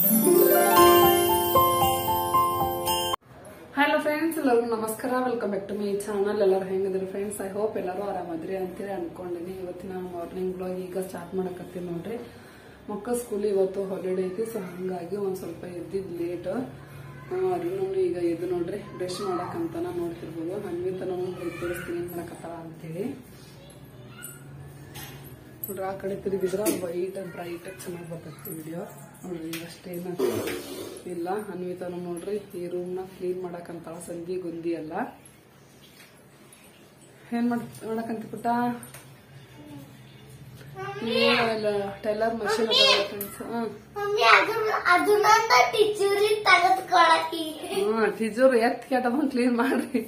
Hello friends ಎಲ್ಲರಿಗೂ ನಮಸ್ಕಾರ welcome back to my channel ಎಲ್ಲರೂ ಹೆಂಗಿದ್ರಿ ಫ್ರೆಂಡ್ಸ್ ಐ ಹೋಪ್ ಎಲ್ಲರೂ ಆರಾಮದ್ರಿ ಅಂತೇಳಿ ಅನ್ಕೊಂಡಿನಿ ಇವತ್ತಿನ ಮಾರ್ನಿಂಗ್ ಬ್ಲಾಗ್ ಈಗ ಸ್ಟಾರ್ಟ್ ಮಾಡಕತ್ತೀನಿ ನೋಡ್ರಿ ಮಕ್ಕಳ ಸ್ಕೂಲ್ ಇವತ್ತು ಹಾಲಿಡೇ ಐತಿ ಸೊ ಹಂಗಾಗಿ ಒಂದ್ ಸ್ವಲ್ಪ ಎದ್ದಿದ್ ಲೇಟ್ ಅರುಣು ಈಗ ಎದ್ದು ನೋಡ್ರಿ ಬ್ರಷ್ ಮಾಡಕ್ಕಂತಾನ ನೋಡ್ತಿರ್ಬೋದು ಹಂಗಿಂತ ನಾವು ತೋರಿಸ್ತೀನಿ ಏನ್ ಮಾಡಕತ್ತಾಳ ಅಂತೇಳಿ ನೋಡ್ರಿ ಆ ಕಡೆ ತಿರುಗಿದ್ರ ವೈಟ್ ಬ್ರೈಟ್ ಚೆನ್ನಾಗಿ ಬರ್ತೈತಿ ವಿಡಿಯೋ ನೋಡ್ರಿ ಈಗ ಅಷ್ಟೇನ ಇಲ್ಲ ಅನ್ವಿತಾನು ನೋಡ್ರಿ ಈ ರೂಮ್ ನ ಕ್ಲೀನ್ ಮಾಡಕಂತಾಳ ಸಂಧಿ ಗುಂದಿ ಎಲ್ಲ ಏನ್ ಮಾಡ್ ಮಾಡಕಂತಿ ಪುಟ್ಟ ಟೈಲರ್ ಮಷೀನ್ ಅದಾವ ಫ್ರೆಂಡ್ಸ್ ಮಮ್ಮಿ ಅದನ್ನ ಅದನ್ನ ಟೀಚರ್ ತೆಗೆದುಕೊಳಕಿ ಹ್ಮ್ ಟೀಚರ್ ಎತ್ ಕೆಟ್ಟದ ಕ್ಲೀನ್ ಮಾಡ್ರಿ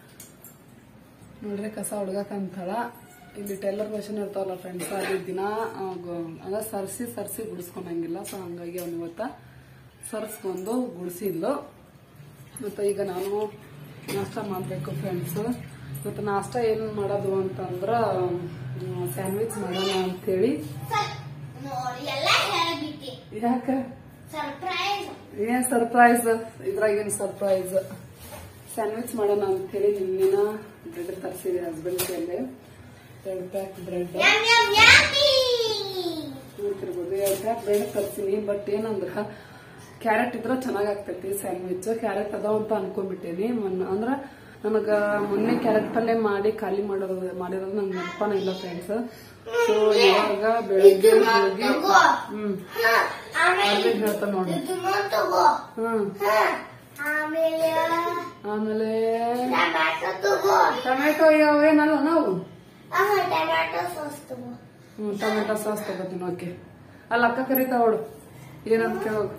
ನೋಡ್ರಿ ಕಸ ಹುಡ್ಗಕಂತಾಳ ಇಲ್ಲಿ ಟೈಲರ್ ಮಷೀನ್ ಇರ್ತಾವಲ್ಲ ಫ್ರೆಂಡ್ಸ್ ಅಲ್ಲಿ ದಿನ ಅದ ಸರ್ಸಿ ಸರ್ಸಿ ಗುಡಿಸ್ಕೊಂಡಂಗಿಲ್ಲ ಸೊ ಹಂಗಾಗಿ ಅವ್ನ ಇವತ್ತ ಸರ್ಸ್ಕೊಂಡು ಗುಡಿಸಿದ್ಲು ಮತ್ತೆ ಈಗ ನಾನು ನಾಷ್ಟ ಮಾಡ್ಬೇಕು ಫ್ರೆಂಡ್ಸ್ ಇವತ್ತು ನಾಷ್ಟ ಏನ್ ಮಾಡೋದು ಅಂತಂದ್ರ ಸ್ಯಾಂಡ್ವಿಚ್ ಮಾಡೋಣ ಅಂತೇಳಿ ನೋಡಿ ಎಲ್ಲ ಹೇಳ್ಬಿಟ್ಟಿ ಯಾಕ ಸರ್ಪ್ರೈಸ್ ಏನ್ ಸರ್ಪ್ರೈಸ್ ಇದ್ರಾಗ ಏನ್ ಸರ್ಪ್ರೈಸ್ ಸ್ಯಾಂಡ್ವಿಚ್ ಮಾಡೋಣ ಅಂತೇಳಿ ನಿನ್ನಿನ ಬ್ರೆಡ್ ತರಿಸಿದೆ ಹಸ್ಬೆಂಡ್ ಕೈಯಲ್ಲಿ ಎರಡು pack bread yum yum yummy ನೋಡ್ತಿರ್ಬೋದು ಎರಡು ಪ್ಯಾಕ್ ಬ್ರೆಡ್ ತರ್ಸಿನಿ ಬಟ್ ಏನಂದ್ರ ಕ್ಯಾರೆಟ್ ಇದ್ರ ಚೆನ್ನಾಗ್ ಆಗ್ತೈತಿ ಸ್ಯಾಂಡ್ವಿಚ್ ಕ್ಯಾರೆಟ್ ಅದಾವ ಅಂತ ಅನ್ಕೊಂಡ್ಬಿಟ್ಟೇನಿ ಮೊನ್ನೆ ಅಂದ್ರ ನನಗ ಮೊನ್ನೆ ಕ್ಯಾರೆಟ್ ಪಲ್ಯ ಮಾಡಿ ಖಾಲಿ ಮಾಡೋದು ಮಾಡಿರೋದು ನಂಗೆ ನೆನಪನ ಇಲ್ಲ ಫ್ರೆಂಡ್ಸ್ ಸೊ ಇವಾಗ ಬೆಳಿಗ್ಗೆ ಹೋಗಿ ಹ್ಮ್ ಆಮೇಲೆ ಅಲ್ಲಿ ಹೇಳ್ತಾ ನೋಡಿ ಇದನ್ನ ತಗೋ ಹ್ಮ್ ಹ. ಆಮೇಲೆ ಆಮೇಲೆ ಟೊಮ್ಯಾಟೊ ತಗೋ ಟೊಮೆಟೊ ಏನಲ್ಲ ನಾವು ಆಹ ಟೊಮ್ಯಾಟೊ ಸಾಸ್ ತಗೋ ಹ್ಮ್ ಟೊಮೆಟೊ ಸಾಸ್ ತಗೋತೀನಿ ಓಕೆ ಅಲ್ಲಿ ಅಕ್ಕ ಕರಿತಾವಳು ಏನಂತ ಕೇಳೋದು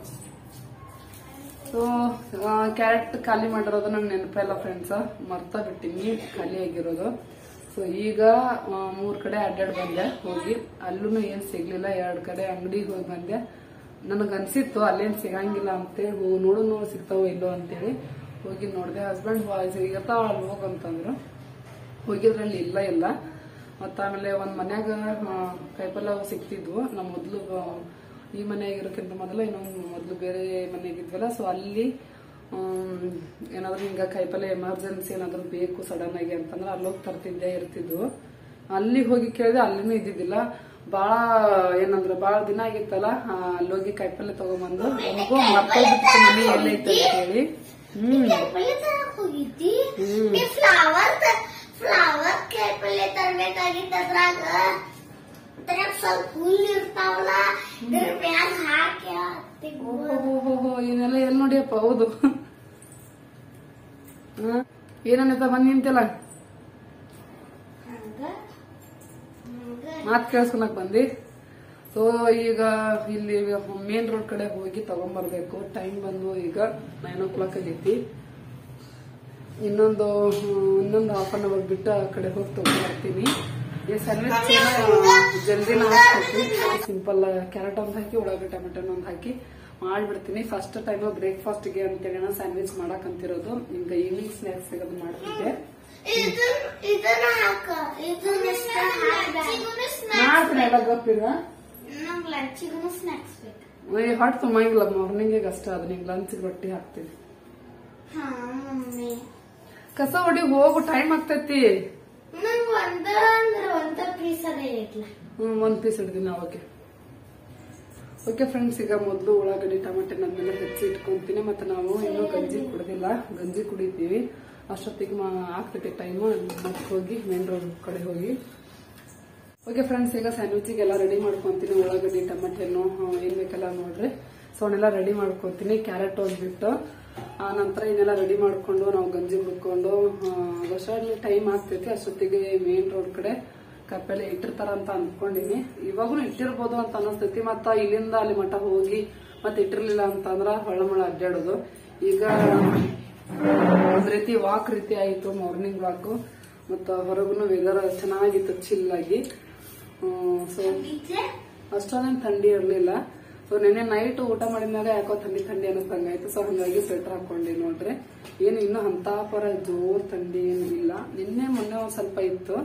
ಸೊ ಕ್ಯಾರೆಟ್ ಖಾಲಿ ಮಾಡಿರೋದು ನಂಗೆ ನೆನಪಿಲ್ಲ ಫ್ರೆಂಡ್ಸ್ ಮರ್ತಾ ಬಿಟ್ಟಿನಿ ಖಾಲಿ ಆಗಿರೋದು ಸೊ ಈಗ ಆ, ಮೂರ್ ಕಡೆ ಅಡ್ಡಾಡ್ ಬಂದೆ ಹೋಗಿ ಅಲ್ಲೂ ಏನ್ ಸಿಗ್ಲಿಲ್ಲ ಎರಡ್ ಕಡೆ ಅಂಗಡಿಗೆ ಹೋಗಿ ಬಂದೆ ನನಗ್ ಅನ್ಸಿತ್ತು ಅಲ್ಲೇನ್ ಸಿಗಂಗಿಲ್ಲ ಅಂತೇಳಿ ಹೋಗಿ ನೋಡು ನೋಡು ಸಿಗ್ತಾವೋ ಇಲ್ಲೋ ಅಂತೇಳಿ ಹೋಗಿ ನೋಡ್ದೆ ಹಸ್ಬೆಂಡ್ ಸಿಗತ್ತಾವ ಅಲ್ಲಿ ಹೋಗಂತಂದ್ರು ಹೋಗಿದ್ರಲ್ಲಿ ಇಲ್ಲ ಇಲ್ಲ ಮತ್ತ ಆಮೇಲೆ ಒಂದ್ ಮನ್ಯಾಗ ಆ, ಕಾಯಿಪಲ್ಯ ಅವು ಸಿಕ್ತಿದ್ವು ನಮ್ಮ ಮೊದ್ಲು ಆ, ಈ ಮನೆಯಾಗ ಇರೋಕ್ಕಿಂತ ಮೊದಲು ಇನ್ನೊಂದು ಮೊದ್ಲು ಬೇರೆ ಮನೆಯಾಗಿದ್ವಲ್ಲ ಸೊ ಅಲ್ಲಿ ಆಮ್, ಏನಾದ್ರು ಹಿಂಗ ಕಾಯಿಪಲ್ಯ ಎಮರ್ಜೆನ್ಸಿ ಏನಾದ್ರು ಬೇಕು ಸಡನ್ ಆಗಿ ಅಂತಂದ್ರೆ ಅಲ್ಲೋಗಿ ತರ್ತಿದ್ದೆ ಇರ್ತಿದ್ವು ಅಲ್ಲಿ ಹೋಗಿ ಕೇಳಿದೆ ಅಲ್ಲಿನೂ ಇದ್ದಿದ್ದಿಲ್ಲ ಬಾಳ ಏನಂದ್ರ ಬಾಳ ದಿನ ಆಗಿತ್ತಲ್ಲ ಆ, ಅಲ್ಲೋಗಿ ಕಾಯಿಪಲ್ಯ ತಗೊಂಬಂದು ನಮಗೂ ಮರ್ತೋಗ್ಬಿಟ್ಟಿತ್ತು ಮನೆ ಎಲ್ಲೈತೆ ಅಂತ ಹೇಳಿ ಹ್ಮ್ ಕಾಯಿಪಲ್ಲೆ ತರಕ್ ಹೋಗಿದ್ದಿ ನೀ ಫ್ಲವರ್ ಫ್ಲವರ್ ಕಾಯಿಪಲ್ಲೆ ತರ್ಬೇಕಾಗಿತ್ತು ಅದ್ರಾಗ ಅದ್ರಾಗ ಸ್ವಲ್ಪ ಹುಲ್ಲು ಇರ್ತಾವಲ್ಲ ಇದ್ರ ಮ್ಯಾಗ ಹಾಕಿ ತೆಗ್ದು ಓಹೋ ಇವನ್ನೆಲ್ಲ ಎಲ್ಲಿ ನೋಡಿಯಪ್ಪ ಹೌದು ಹ? ಏನನ್ನತ ಬಂದ್ ನಿಂತಿಲ್ಲ ಹಂಗ ಹಂಗ ಮಾತ್ ಕೇಳಿಸ್ಕೊಳಕ್ ಬಂದಿ ಸೊ ಈಗ ಇಲ್ಲಿ ಮೇನ್ ರೋಡ್ ಕಡೆ ಹೋಗಿ ತಗೊಂಬರ್ಬೇಕು ಟೈಮ್ ಬಂದು ಈಗ ನೈನ್ ಓ ಕ್ಲಾಕ್ ಆಗೈತಿ ಇನ್ನೊಂದು ಹ್ಮ್, ಇನ್ನೊಂದು ಹಾಫ್ ಅನ್ ಅವರ್ ಬಿಟ್ಟು ಆ ಕಡೆ ಹೋಗಿ ತಗೊಂಡ್ಬರ್ತೀನಿ ಈ ಸ್ಯಾಂಡ್ವಿಚ್ ಜಲ್ದಿ ಹಾಕ್ಬೇಕು ಸಿಂಪಲ್ ಕ್ಯಾರೆಟ್ ಒಂದು ಹಾಕಿ ಉಳ್ಳಾಗಡ್ಡೆ ಟೊಮೆಟೊ ಒಂದು ಹಾಕಿ ಮಾಡ್ಬಿಡ್ತೀನಿ ಫಸ್ಟ್ ಟೈಮ್ ಬ್ರೇಕ್ಫಾಸ್ಟ್ ಗೆ ಅಂತೇಳಿ ನಾನು ಸ್ಯಾಂಡ್ವಿಚ್ ಮಾಡಕ್ ಅಂತಿರೋದು ಈಗ ಈವ್ನಿಂಗ್ ಸ್ನಾಕ್ಸ್ ಅದು ಮಾಡ್ತಿದ್ದೆ ಇದನ್ನ ಇದನ್ನ ಹಾಕ ಇದನ್ನ ಮಾಡ್ತೀನಿ ಎಲ್ಲ ಗೊತ್ತಿರ ನಮ್ಗೆ ಲಂಚಿಗೂ ಸ್ನಾಕ್ಸ್ ಬೇಕು ಈ ಹೊಟ್ಟೆ ತುಂಬಂಗಿಲ್ಲ ಮಾರ್ನಿಂಗ್ ಅಷ್ಟ ಅದು ನಿಂಗೆ ಲಂಚ್ ರೊಟ್ಟಿ ಹಾಕ್ತೀನಿ ಹಾ ಮಮ್ಮಿ ಕಸ ಹೊಡಿ ಹೋಗು ಟೈಮ್ ಆಗ್ತೈತಿ ನಂಗೆ ಒಂದ ಅಂದ್ರೆ ಒಂದ ಪೀಸ್ ಅದೇ ಇರ್ಲ ಹ್ಮ್ ಒಂದ್ ಪೀಸ್ ಹಿಡ್ತೀನಿ ಓಕೆ ಓಕೆ ಫ್ರೆಂಡ್ಸ್ ಈಗ ಮೊದಲು ಉಳ್ಳಾಗಡ್ಡಿ ಟೊಮೆಟೊ ನನ್ನೆಲ್ಲ ಹೆಚ್ಚಿ ಇಟ್ಕೊಂತೀನಿ ಮತ್ತೆ ನಾವು ಇನ್ನೂ ಗಂಜಿ ಕುಡ್ದಿಲ್ಲ ಗಂಜಿ ಕುಡಿತೀವಿ ಅಷ್ಟೊತ್ತಿಗೆ ಮಾ- ಆಗ್ತೈತಿ ಟೈಮು ಮತ್ತೆ ಹೋಗಿ ಮೇನ್ ರೋಡ್ ಕಡೆ ಹೋಗಿ ಓಕೆ ಫ್ರೆಂಡ್ಸ್ ಈಗ ಸ್ಯಾಂಡ್ವಿಚಿಗೆಲ್ಲ ರೆಡಿ ಮಾಡ್ಕೊಂತೀನಿ ಉಳ್ಳಾಗಡ್ಡಿ ಟೊಮೆಟೊ ಏನ್ ಬೇಕೆಲ್ಲ ನೋಡ್ರಿ ಸೊ ಅವನ್ನೆಲ್ಲ ರೆಡಿ ಮಾಡ್ಕೊಂತೀನಿ ಕ್ಯಾರೆಟ್ ಹೋಗ್ಬಿಟ್ಟು ಆ ನಂತರ ಇದನ್ನೆಲ್ಲ ರೆಡಿ ಮಾಡ್ಕೊಂಡು ನಾವು ಗಂಜಿ ಹುಡ್ಕೊಂಡು ಅಷ್ಟರಲ್ಲಿ ಟೈಮ್ ಆಗ್ತೈತಿ ಅಷ್ಟೊತ್ತಿಗೆ ಮೇನ್ ರೋಡ್ ಕಡೆ ಕಪ್ಪೆಲೆ ಇಟ್ಟಿರ್ತಾರ ಅಂತ ಅನ್ಕೊಂಡಿನಿ ಇವಾಗೂ ಇಟ್ಟಿರ್ಬೋದು ಅಂತ ಅನಿಸ್ತೈತಿ ಮತ್ತ ಇಲ್ಲಿಂದ ಅಲ್ಲಿ ಮಠ ಹೋಗಿ ಮತ್ತೆ ಇಟ್ಟಿರ್ಲಿಲ್ಲ ಅಂತಂದ್ರ ಹೊಳಮಳ ಅಡ್ಡಾಡೋದು ಈಗ ಒಂದ್ ರೀತಿ ವಾಕ್ ರೀತಿ ಆಯ್ತು ಮಾರ್ನಿಂಗ್ ವಾಕ್ ಮತ್ತ ಹೊರಗುನು ವೆದರ್ ಚೆನ್ನಾಗಿತ್ತು ಚಿಲ್ ಆಗಿ ಸೊ ಅಷ್ಟೊಂದೇನ್ ಥಂಡಿ ಇರ್ಲಿಲ್ಲ ಸೊ ನಿನ್ನೆ ನೈಟ್ ಊಟ ಮಾಡಿದ್ಮ್ಯಾಗ ಯಾಕೋ ಥಂಡಿ ಥಂಡಿ ಅನ್ನಿಸ್ತಂಗಾಯ್ತು ಸೊ ಹಂಗಾಗಿ ಸ್ವೆಟರ್ ಹಾಕೊಂಡಿ ನೋಡ್ರಿ ಏನು ಇನ್ನು ಅಂತ ಪರ ಜೋರ್ ಥಂಡಿ ಏನು ಇಲ್ಲ ನಿನ್ನೆ ಮೊನ್ನೆ ಒಂದ್ ಸ್ವಲ್ಪ ಇತ್ತು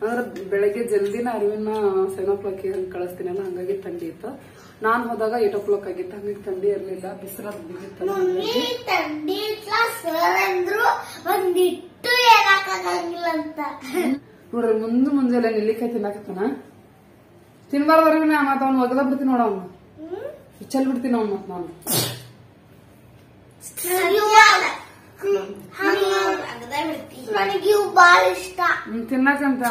ಅಂದ್ರೆ ಬೆಳಗ್ಗೆ ಜಲ್ದಿನ ಅರಿವಿನ ಸೆವೆನ್ ಓ ಕ್ಲಾಕ್ ಹಂಗೆ ಕಳಿಸ್ತೀನಲ್ಲ ಹಂಗಾಗಿ ಥಂಡಿ ಇತ್ತು ನಾನ್ ಹೋದಾಗ ಏಟ್ ಓ ಕ್ಲಾಕ್ ಆಗಿತ್ತು ಹಂಗಾಗಿ ಥಂಡಿ ಇರ್ಲಿಲ್ಲ ಬಿಸಿಲಾದ ಬಿದ್ದಿತ್ತಲ್ಲ ಮಮ್ಮಿ ಹಂಗಾಗಿ ತಂಡಿ ಸರ್ ಅಂದ್ರು ಒಂದಿಟ್ಟು ಹೇಳಕ್ಕಾಗಂಗಿಲ್ಲ ಅಂತ ನೋಡ್ರಿ ಮುಂದೆ ಮುಂಜಾನೆ ನೆಲ್ಲಿಕಾಯಿ ತಿನ್ನಾಕತ್ತಾನ ತಿನ್ಬಾರ್ದು ಅರಿವಿನ ಮತ್ತ ಅವ್ನು ಒಗದ ಬಿಡ್ತೀನಿ ನೋಡ ಅವ್ನು ಚಲ್ ಬಿಡ್ತೀನಿ ಅವ್ನು ಮತ್ ನಾನು ನನಗೆ ಇವು ಬಾಳ ಇಷ್ಟ ಹ್ಮ್, ತಿನ್ನಾಕಂತ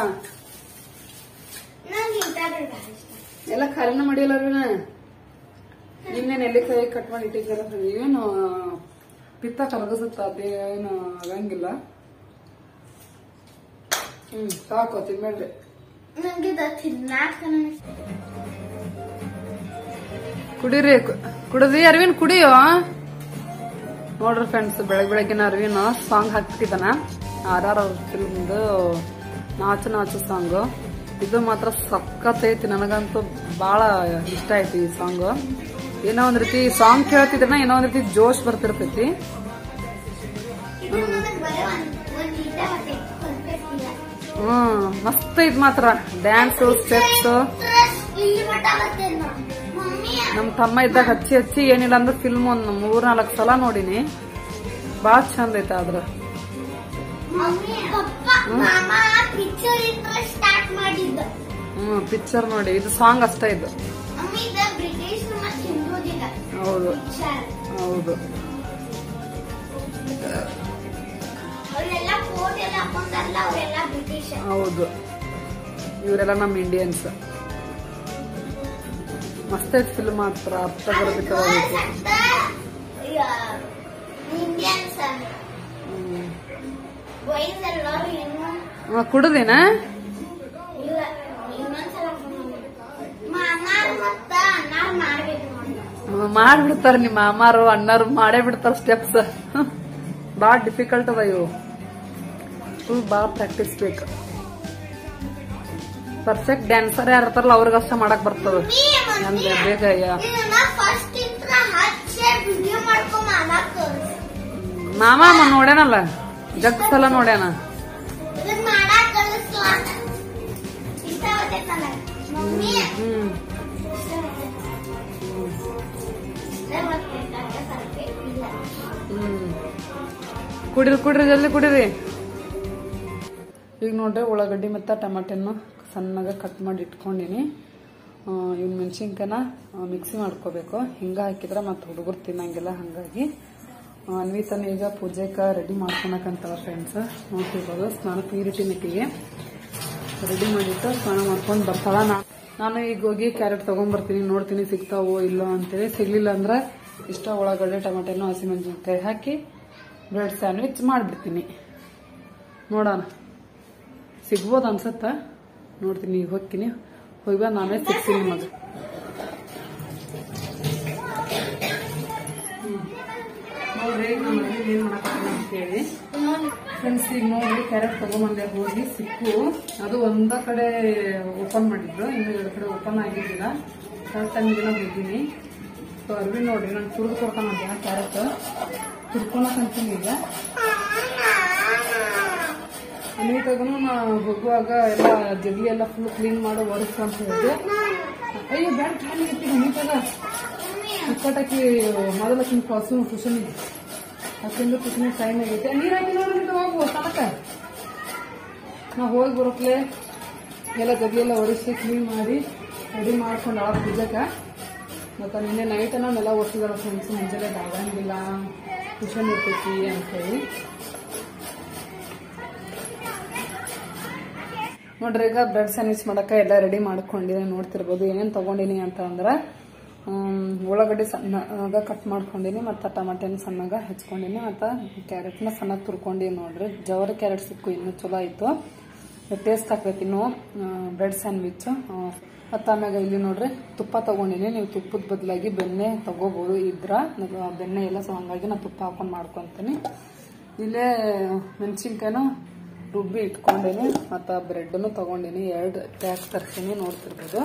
ನಂಗೆ ಇಂಥದ್ದು ಬಾಳ ಇಷ್ಟ ಎಲ್ಲ ಖಾಲಿನ ಮಾಡಿಲ್ಲ ಅರಿವಿನ ನಿನ್ನೆ ನೆಲ್ಲಿಕಾಯಿ ಕಟ್ ಮಾಡಿ ಇಟ್ಟಿದ್ದಲ್ಲ ಏನು ಪಿತ್ತ ಕರಗಿಸುತ್ತ ಅದೇ ಏನು ಆಗಂಗಿಲ್ಲ ಹ್ಮ್ ಸಾಕು ತಿನ್ಬೇಡ್ರಿ ನಂಗೆ ಇದು ತಿನ್ನಾಕ ಕುಡೀರಿ ಕು- ಕುಡ್ದಿ ಅರವಿಂದ್ ಕುಡಿಯೋ ನೋಡ್ರಿ ಫ್ರೆಂಡ್ಸ್ ಬೆಳಗ್ಗೆ ಬೆಳಗ್ಗಿನ ಅರವಿನ ಸಾಂಗ್ ಹಾಕ್ತಿದ್ದಾನ ಆರ್ ಆರ್ ಅವ್ರ ಫಿಲ್ಮ್ದು ನಾಚು ನಾಚು ಸಾಂಗ್ ಇದು ಮಾತ್ರ ಸಖತ್ ಐತಿ ನನಗಂತೂ ಬಹಳ ಇಷ್ಟ ಐತಿ ಈ ಸಾಂಗ್ ಏನೋ ಒಂದ್ ರೀತಿ ಸಾಂಗ್ ಕೇಳ್ತಿದ್ರ ಏನೋ ಒಂದ್ ರೀತಿ ಜೋಶ್ ಬರ್ತಿರ್ತೈತಿ ಇದು ನನಗೆ ಬರೀ ಒಂದ್ ಒಂದ್ ಈಟ ಹೊಟ್ಟೆ ಕೊಡ್ಬೇಕಿಲ್ಲ ಹ್ಮ್ ಮಸ್ತ್ ಐತ್ ಮಾತ್ರ ಡ್ಯಾನ್ಸ್ ಸ್ಟೆಪ್ಸ್ ಇಲ್ಲಿ ಮಟ್ಟ ಬರ್ತೇನೆ ನಾನು. ಮಮ್ಮಿ ನಮ್ ತಮ್ಮ ಇದ್ದಾಗ ಹಚ್ಚಿ ಹಚ್ಚಿ ಏನಿಲ್ಲ ಅಂದ್ರೆ ಫಿಲ್ಮ್ ಒಂದ್ ಮೂರ್ ನಾಲ್ಕು ಸಲ ನೋಡಿನಿ ಬಾಳ ಚಂದ ಐತ ಆದ್ರ ಮಮ್ಮಿ ಪಪ್ಪ ಮಾಮ ಪಿಕ್ಚರ್ ಇಂದ ಸ್ಟಾರ್ಟ್ ಮಾಡಿದ್ದ ಹ್ಮ್ ಪಿಕ್ಚರ್ ನೋಡಿ ಇದು ಸಾಂಗ್ ಅಷ್ಟೇ ಇದು ಮಮ್ಮಿ ಇದು ಬ್ರಿಟಿಷ್ ಮತ್ತೆ ಹಿಂದೂದಿಲ್ಲ ಹೌದು ಪಿಕ್ಚರ್ ಹೌದು ಅವರೆಲ್ಲ ಕೋಟ್ ಎಲ್ಲ ಹಾಕೊಂಡಲ್ಲ ಅವರೆಲ್ಲ ಬ್ರಿಟಿಷ್ ಹೌದು ಇವರೆಲ್ಲ ನಮ್ಮ ಇಂಡಿಯನ್ಸ್ ಮಸ್ತ್ ಐತ್ ಫಿಲ್ಮ್ ಮಾತ್ರ ಅರ್ಥ ಬರೋದಕ್ಕೆ ಇಂಡಿಯನ್ಸ್ ಬಾಯ್ಸ್ ಎಲ್ಲರೂ ಏನು ಕುಡುದೇನ ಇಲ್ಲ ಇನ್ನೊಂದ್ಸಲ ಮಾಮಾರ್ ಮತ್ತ ಅಣ್ಣಾರ್ ಮಾಡ್ಬೇಕು ನೋಡಿ ಮಾಡ್ಬಿಡ್ತಾರ ನಿಮ್ಮ ಅಮ್ಮಾರು ಅಣ್ಣಾರು ಮಾಡೇ ಬಿಡ್ತಾರ ಸ್ಟೆಪ್ಸ್ ಬಾಳ ಡಿಫಿಕಲ್ಟ್ ಅದ ಇವು ಫುಲ್ ಬಾಳ ಪ್ರಾಕ್ಟೀಸ್ ಬೇಕು ಪರ್ಫೆಕ್ಟ್ ಡ್ಯಾನ್ಸರ್ ಯಾರು ಇರ್ತಾರಲ್ಲ ಅವ್ರಿಗಷ್ಟ ಮಾಡಕ್ ಬರ್ತದ ನಮ್ಗೆ ಬೇಗ ಯಾ- ಫಸ್ಟ್ ಇಂತ್ರ ಹಚ್ಚೆ ವಿಡಿಯೋ ಮಾಡ್ಕೊಂಡ್ ಮಾಮಾರ್ ತೋರಿಸ್ ಮಾಮ ಮ ನೋಡ್ಯಾನಲ್ಲ ಜಗ್ ಸಲ ನೋಡ್ಯಾನ ಇದನ್ ಮಾಡಾಕ್ ಕಲಿಸ್ಲ ಇಷ್ಟ ಆಗತ್ತಲ್ಲ ಮಮ್ಮಿ ಹ್ಮ್ ಇಷ್ಟ ಆಗತ್ತೆ ಇಲ್ಲ ಹ್ಮ್ ಕುಡಿರಿ ಕುಡಿರಿ ಜಲ್ದಿ ಕುಡಿರಿ ಈಗ ನೋಡ್ರಿ ಉಳ್ಳಾಗಡ್ಡಿ ಮತ್ತು ಟಮಾಟೆನ ಸಣ್ಣಗ ಕಟ್ ಮಾಡಿ ಇಟ್ಕೊಂಡಿನಿ ಇವ್ ಮೆಣಸಿನ್ಕಾಯನ ಮಿಕ್ಸಿ ಮಾಡ್ಕೋಬೇಕು ಹಿಂಗ ಹಾಕಿದ್ರೆ ಮತ್ತೆ ಹುಡುಗರು ತಿನ್ನಂಗಿಲ್ಲ ಹಂಗಾಗಿ ಆ, ಅನ್ವಿತನ ಈಗ ಪೂಜೆಗೆ ರೆಡಿ ಮಾಡ್ಕೊಳಕಂತಾವ ಫ್ರೆಂಡ್ಸ್ ನೋಡ್ತಿರ್ಬೋದು ಸ್ನಾನಕ್ಕೆ ನೀರಿಟ್ಟಿನಿಟ್ಟಿಗೆ ರೆಡಿ ಮಾಡಿಟ್ಟು ಸ್ನಾನ ಮಾಡ್ಕೊಂಡು ಬರ್ತಾಳ ನಾ- ನಾನು ಈಗ ಹೋಗಿ ಕ್ಯಾರೆಟ್ ತಗೊಂಡ್ಬರ್ತೀನಿ ನೋಡ್ತೀನಿ ಸಿಗ್ತಾವೋ ಇಲ್ಲೋ ಅಂತೇಳಿ ಸಿಗ್ಲಿಲ್ಲ ಅಂದ್ರೆ ಇಷ್ಟ ಒಳಗಡೆ ಟೊಮೆಟೊನು ಹಸಿಮೆಣಸಿನ್ಕಾಯಿ ಹಾಕಿ ಬ್ರೆಡ್ ಸ್ಯಾಂಡ್ವಿಚ್ ಮಾಡಿಬಿಡ್ತೀನಿ ನೋಡೋಣ ಸಿಗ್ಬೋದು ಅನ್ಸತ್ತ ನೋಡ್ತೀನಿ ಈಗ ಹೋಗ್ತೀನಿ ಹೋಗಿ ಬಂದು ನಾನೇ ಸಿಗ್ತೀನಿ ನಿಮಗೆ ನೋಡ್ರಿ ನಮ್ಮ ಮನೇಲಿ ಏನ್ ಮಾಡಕತ್ತೀನಿ ಅಂತೇಳಿ ಫ್ರೆಂಡ್ಸ್ ಈಗ ನೋಡ್ರಿ ಕ್ಯಾರೆಟ್ ತಗೊಂಬಂದೆ ಹೋಗಿ ಸಿಕ್ಕು ಅದು ಒಂದ ಕಡೆ ಓಪನ್ ಮಾಡಿದ್ರು ಇನ್ನು ಎರಡು ಕಡೆ ಓಪನ್ ಆಗಿದ್ದಿಲ್ಲ ಕರೆಕ್ಟ್ ಟೈಮಿಗೆಲ್ಲ ಹೋಗಿನಿ ಸೊ ಅರ್ವಿ ನೋಡ್ರಿ ನಾನು ತುರ್ದು ಕೊಡ್ತಾನಂತ ಕ್ಯಾರೆಟ್ ತುರ್ಕೊಳಕ್ ಅಂತೀನಿ ಈಗ ಅನ್ವಿತಾಗನು ನಾ ಹೋಗುವಾಗ ಎಲ್ಲ ಜಗ್ಲಿ ಎಲ್ಲ ಫುಲ್ ಕ್ಲೀನ್ ಮಾಡೋ ವರ್ಕ್ ಅಂತ ಹೇಳಿದೆ ಅಯ್ಯೋ ಬ್ಯಾಡ ಖಾಲಿ ಇರ್ತೀನಿ ಅನ್ವಿತಾಗ ಇಪ್ಪತ್ತಾಕಿ ಮೊದಲಕ್ಕಿನ ಫಸು ಕುಶನಿಗೆ ಅಕ್ಕಿಂದು ಕುಶನಿ ಟೈಮ್ ಆಗೈತೆ ನೀರ್ ಹಾಕಿ ನೋಡ್ರಿ ನೀವು ಹೋಗು ತನಕ ನಾ ಹೋಗಿ ಬರೋಕ್ಲೆ ಎಲ್ಲ ಜಗ್ಲಿ ಎಲ್ಲ ಒರೆಸಿ ಕ್ಲೀನ್ ಮಾಡಿ ರೆಡಿ ಮಾಡ್ಕೊಂಡು ಆಳ ಪೂಜೆಕ ಮತ್ತು ನಿನ್ನೆ ನೈಟ್ ನಾವೆಲ್ಲ ಒಟ್ಟಿಗಳ ಫ್ರೆಂಡ್ಸ್ ಮುಂಜಾನೆ ಆಗಂಗಿಲ್ಲ ಕುಶನ್ ಇರ್ತೈತಿ ಅಂತೇಳಿ ನೋಡ್ರಿ ಈಗ ಬ್ರೆಡ್ ಸ್ಯಾಂಡ್ವಿಚ್ ಮಾಡಕ ಎಲ್ಲ ರೆಡಿ ಮಾಡ್ಕೊಂಡಿನಿ ನೋಡ್ತಿರ್ಬೋದು ಏನೇನ್ ತಗೊಂಡಿನಿ ಅಂತ ಅಂದ್ರ ಆಮ್, ಉಳ್ಳಾಗಡ್ಡಿ ಸಣ್ಣಗ ಕಟ್ ಮಾಡ್ಕೊಂಡಿನಿ ಮತ್ತು ಟಮಾಟೆನ ಸಣ್ಣಗ ಹೆಚ್ಕೊಂಡಿನಿ ಮತ್ತು ಕ್ಯಾರೆಟ್ನ ಸಣ್ಣ ತುರ್ಕೊಂಡಿನಿ ನೋಡ್ರಿ ಜವರಿ ಕ್ಯಾರೆಟ್ ಸಿಕ್ಕು ಇನ್ನೂ ಚಲೋ ಆಯ್ತು ಟೇಸ್ಟ್ ಆಗ್ತೈತಿ ಇನ್ನು ಬ್ರೆಡ್ ಸ್ಯಾಂಡ್ವಿಚ್ ಮತ್ತು ಆಮ್ಯಾಗ ಇಲ್ಲಿ ನೋಡ್ರಿ ತುಪ್ಪ ತಗೊಂಡಿನಿ ನೀವು ತುಪ್ಪದ ಬದಲಾಗಿ ಬೆಣ್ಣೆ ತಗೋಬಹುದು ಇದ್ರ ನಾನು ಆ ಬೆಣ್ಣೆ ಎಲ್ಲ ಸೊ ಹಂಗಾಗಿ ನಾನು ತುಪ್ಪ ಹಾಕೊಂಡು ಮಾಡ್ಕೊತೀನಿ ಇಲ್ಲೇ ಮೆಣಸಿನ್ಕಾಯಿನೂ ರುಬ್ಬಿ ಇಟ್ಕೊಂಡೇನಿ ಮತ್ತು ಬ್ರೆಡ್ನು ತಗೊಂಡಿನಿ ಎರಡು ಪ್ಯಾಕ್ ತರ್ತೀನಿ ನೋಡ್ತಿರ್ಬೋದು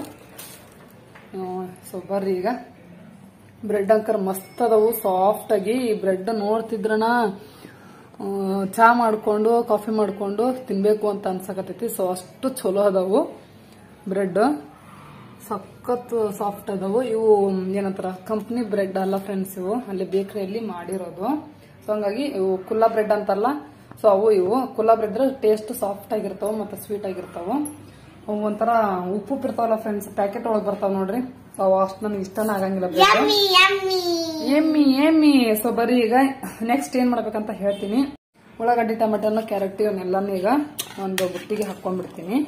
ಸೊ ಬರ್ರಿ ಈಗ ಬ್ರೆಡ್ ಅಂಕರ್ ಮಸ್ತ್ ಅದಾವು ಸಾಫ್ಟ್ ಆಗಿ ಈ ಬ್ರೆಡ್ ನೋಡ್ತಿದ್ರನ ಆ, ಚಾ ಮಾಡ್ಕೊಂಡು ಕಾಫಿ ಮಾಡ್ಕೊಂಡು ತಿನ್ಬೇಕು ಅಂತ ಅನ್ಸಕತ್ತೈತಿ ಸೊ ಅಷ್ಟು ಚಲೋ ಅದಾವು ಬ್ರೆಡ್ ಸಖತ್ ಸಾಫ್ಟ್ ಅದಾವು ಇವು ಏನಂತಾರ ಕಂಪ್ನಿ ಬ್ರೆಡ್ ಅಲ್ಲ ಫ್ರೆಂಡ್ಸ್ ಇವು ಅಲ್ಲಿ ಬೇಕರಿಯಲ್ಲಿ ಮಾಡಿರೋದು ಸೊ ಹಂಗಾಗಿ ಇವು ಕುಲ್ಲಾ ಬ್ರೆಡ್ ಅಂತಲ್ಲ ಸೊ ಅವು ಇವು ಕುಲ್ಲಾ ಬ್ರೆಡ್ ಟೇಸ್ಟ್ ಸಾಫ್ಟ್ ಆಗಿರ್ತಾವ ಮತ್ತೆ ಸ್ವೀಟ್ ಆಗಿರ್ತಾವ ಅವು ಒಂಥರ ಉಪ್ಪು ಉಪ್ಪು ಇರ್ತಾವಲ್ಲ ಫ್ರೆಂಡ್ಸ್ ಪ್ಯಾಕೆಟ್ ಒಳಗೆ ಬರ್ತಾವ ನೋಡ್ರಿ ಸೊ ಅವು ಅಷ್ಟು ನನಗೆ ಇಷ್ಟನೇ ಆಗಂಗಿಲ್ಲ ಬ್ರೆಡ್ ಯಮ್ಮಿ ಯಮ್ಮಿ ಎಮ್ಮಿ ಎಮ್ಮಿ ಸೊ ಬರೀ ಈಗ ನೆಕ್ಸ್ಟ್ ಏನ್ ಮಾಡ್ಬೇಕಂತ ಹೇಳ್ತೀನಿ ಉಳ್ಳಾಗಡ್ಡಿ ಟೊಮೆಟೊನ ಕ್ಯಾರೆಟ್ ಇವನ್ನೆಲ್ಲಾನು ಈಗ ಒಂದು ಬುಟ್ಟಿಗೆ ಹಾಕೊಂಡ್ಬಿಡ್ತೀನಿ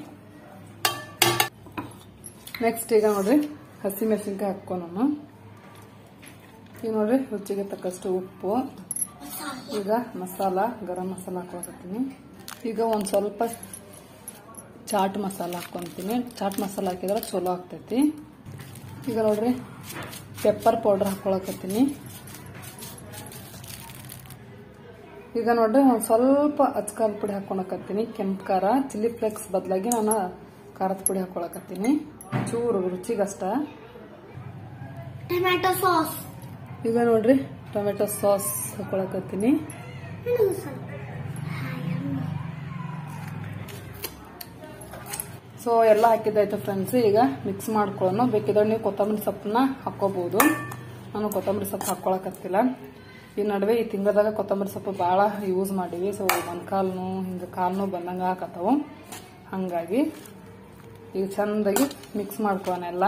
ನೆಕ್ಸ್ಟ್ ಈಗ ನೋಡ್ರಿ ಹಸಿ ಮೆಣಸಿನ್ಕಾಯಿ ಹಾಕೋ ನಾನು ಈಗ ನೋಡ್ರಿ ರುಚಿಗೆ ತಕ್ಕಷ್ಟು ಉಪ್ಪು ಈಗ ಮಸಾಲ ಗರಂ ಮಸಾಲ ಹಾಕೊಳಕತ್ತೀನಿ ಈಗ ಒಂದು ಸ್ವಲ್ಪ ಚಾಟ್ ಮಸಾಲ ಹಾಕ್ಕೊಂತೀನಿ ಚಾಟ್ ಮಸಾಲ ಹಾಕಿದ್ರೆ ಚಲೋ ಆಗ್ತೈತಿ ಈಗ ನೋಡ್ರಿ ಪೆಪ್ಪರ್ ಪೌಡರ್ ಹಾಕೊಳಕತ್ತೀನಿ ಈಗ ನೋಡ್ರಿ ಒಂದು ಸ್ವಲ್ಪ ಅಚ್ಕಾರದ ಪುಡಿ ಹಾಕೊಳಕತ್ತೀನಿ ಕೆಂಪು ಖಾರ ಚಿಲ್ಲಿ ಫ್ಲೇಕ್ಸ್ ಬದಲಾಗಿ ನಾನು ಖಾರದ ಪುಡಿ ಹಾಕೊಳಕತ್ತೀನಿ ಚೂರು ರುಚಿಗಷ್ಟ ಟೊಮ್ಯಾಟೊ ಸಾಸ್ ಈಗ ನೋಡ್ರಿ ಟೊಮೆಟೊ ಸಾಸ್ ಹಾಕೊಳಕತ್ತೀನಿ ಸೊ ಎಲ್ಲ ಹಾಕಿದ್ದಾಯ್ತು ಫ್ರೆಂಡ್ಸ್ ಈಗ ಮಿಕ್ಸ್ ಮಾಡ್ಕೊಳ್ಳೋಣ ಬೇಕಿದ್ರೆ ನೀವು ಕೊತ್ತಂಬರಿ ಸೊಪ್ಪನ್ನ ಹಾಕೋಬಹುದು ನಾನು ಕೊತ್ತಂಬರಿ ಸೊಪ್ಪು ಹಾಕೊಳಕತ್ತಿಲ್ಲ ಈ ನಡುವೆ ಈ ತಿಂಗಳದಾಗ ಕೊತ್ತಂಬರಿ ಸೊಪ್ಪು ಭಾಳ ಯೂಸ್ ಮಾಡೀವಿ ಸೊ ಮೊಣಕಾಲ್ನು ಹಿಂಗೆ ಕಾಲ್ನು ಬಂದಂಗೆ ಹಾಕತ್ತಾವು ಹಂಗಾಗಿ ಈಗ ಚಂದಾಗಿ ಮಿಕ್ಸ್ ಮಾಡ್ಕೊಳ್ಳೋಣ ಎಲ್ಲ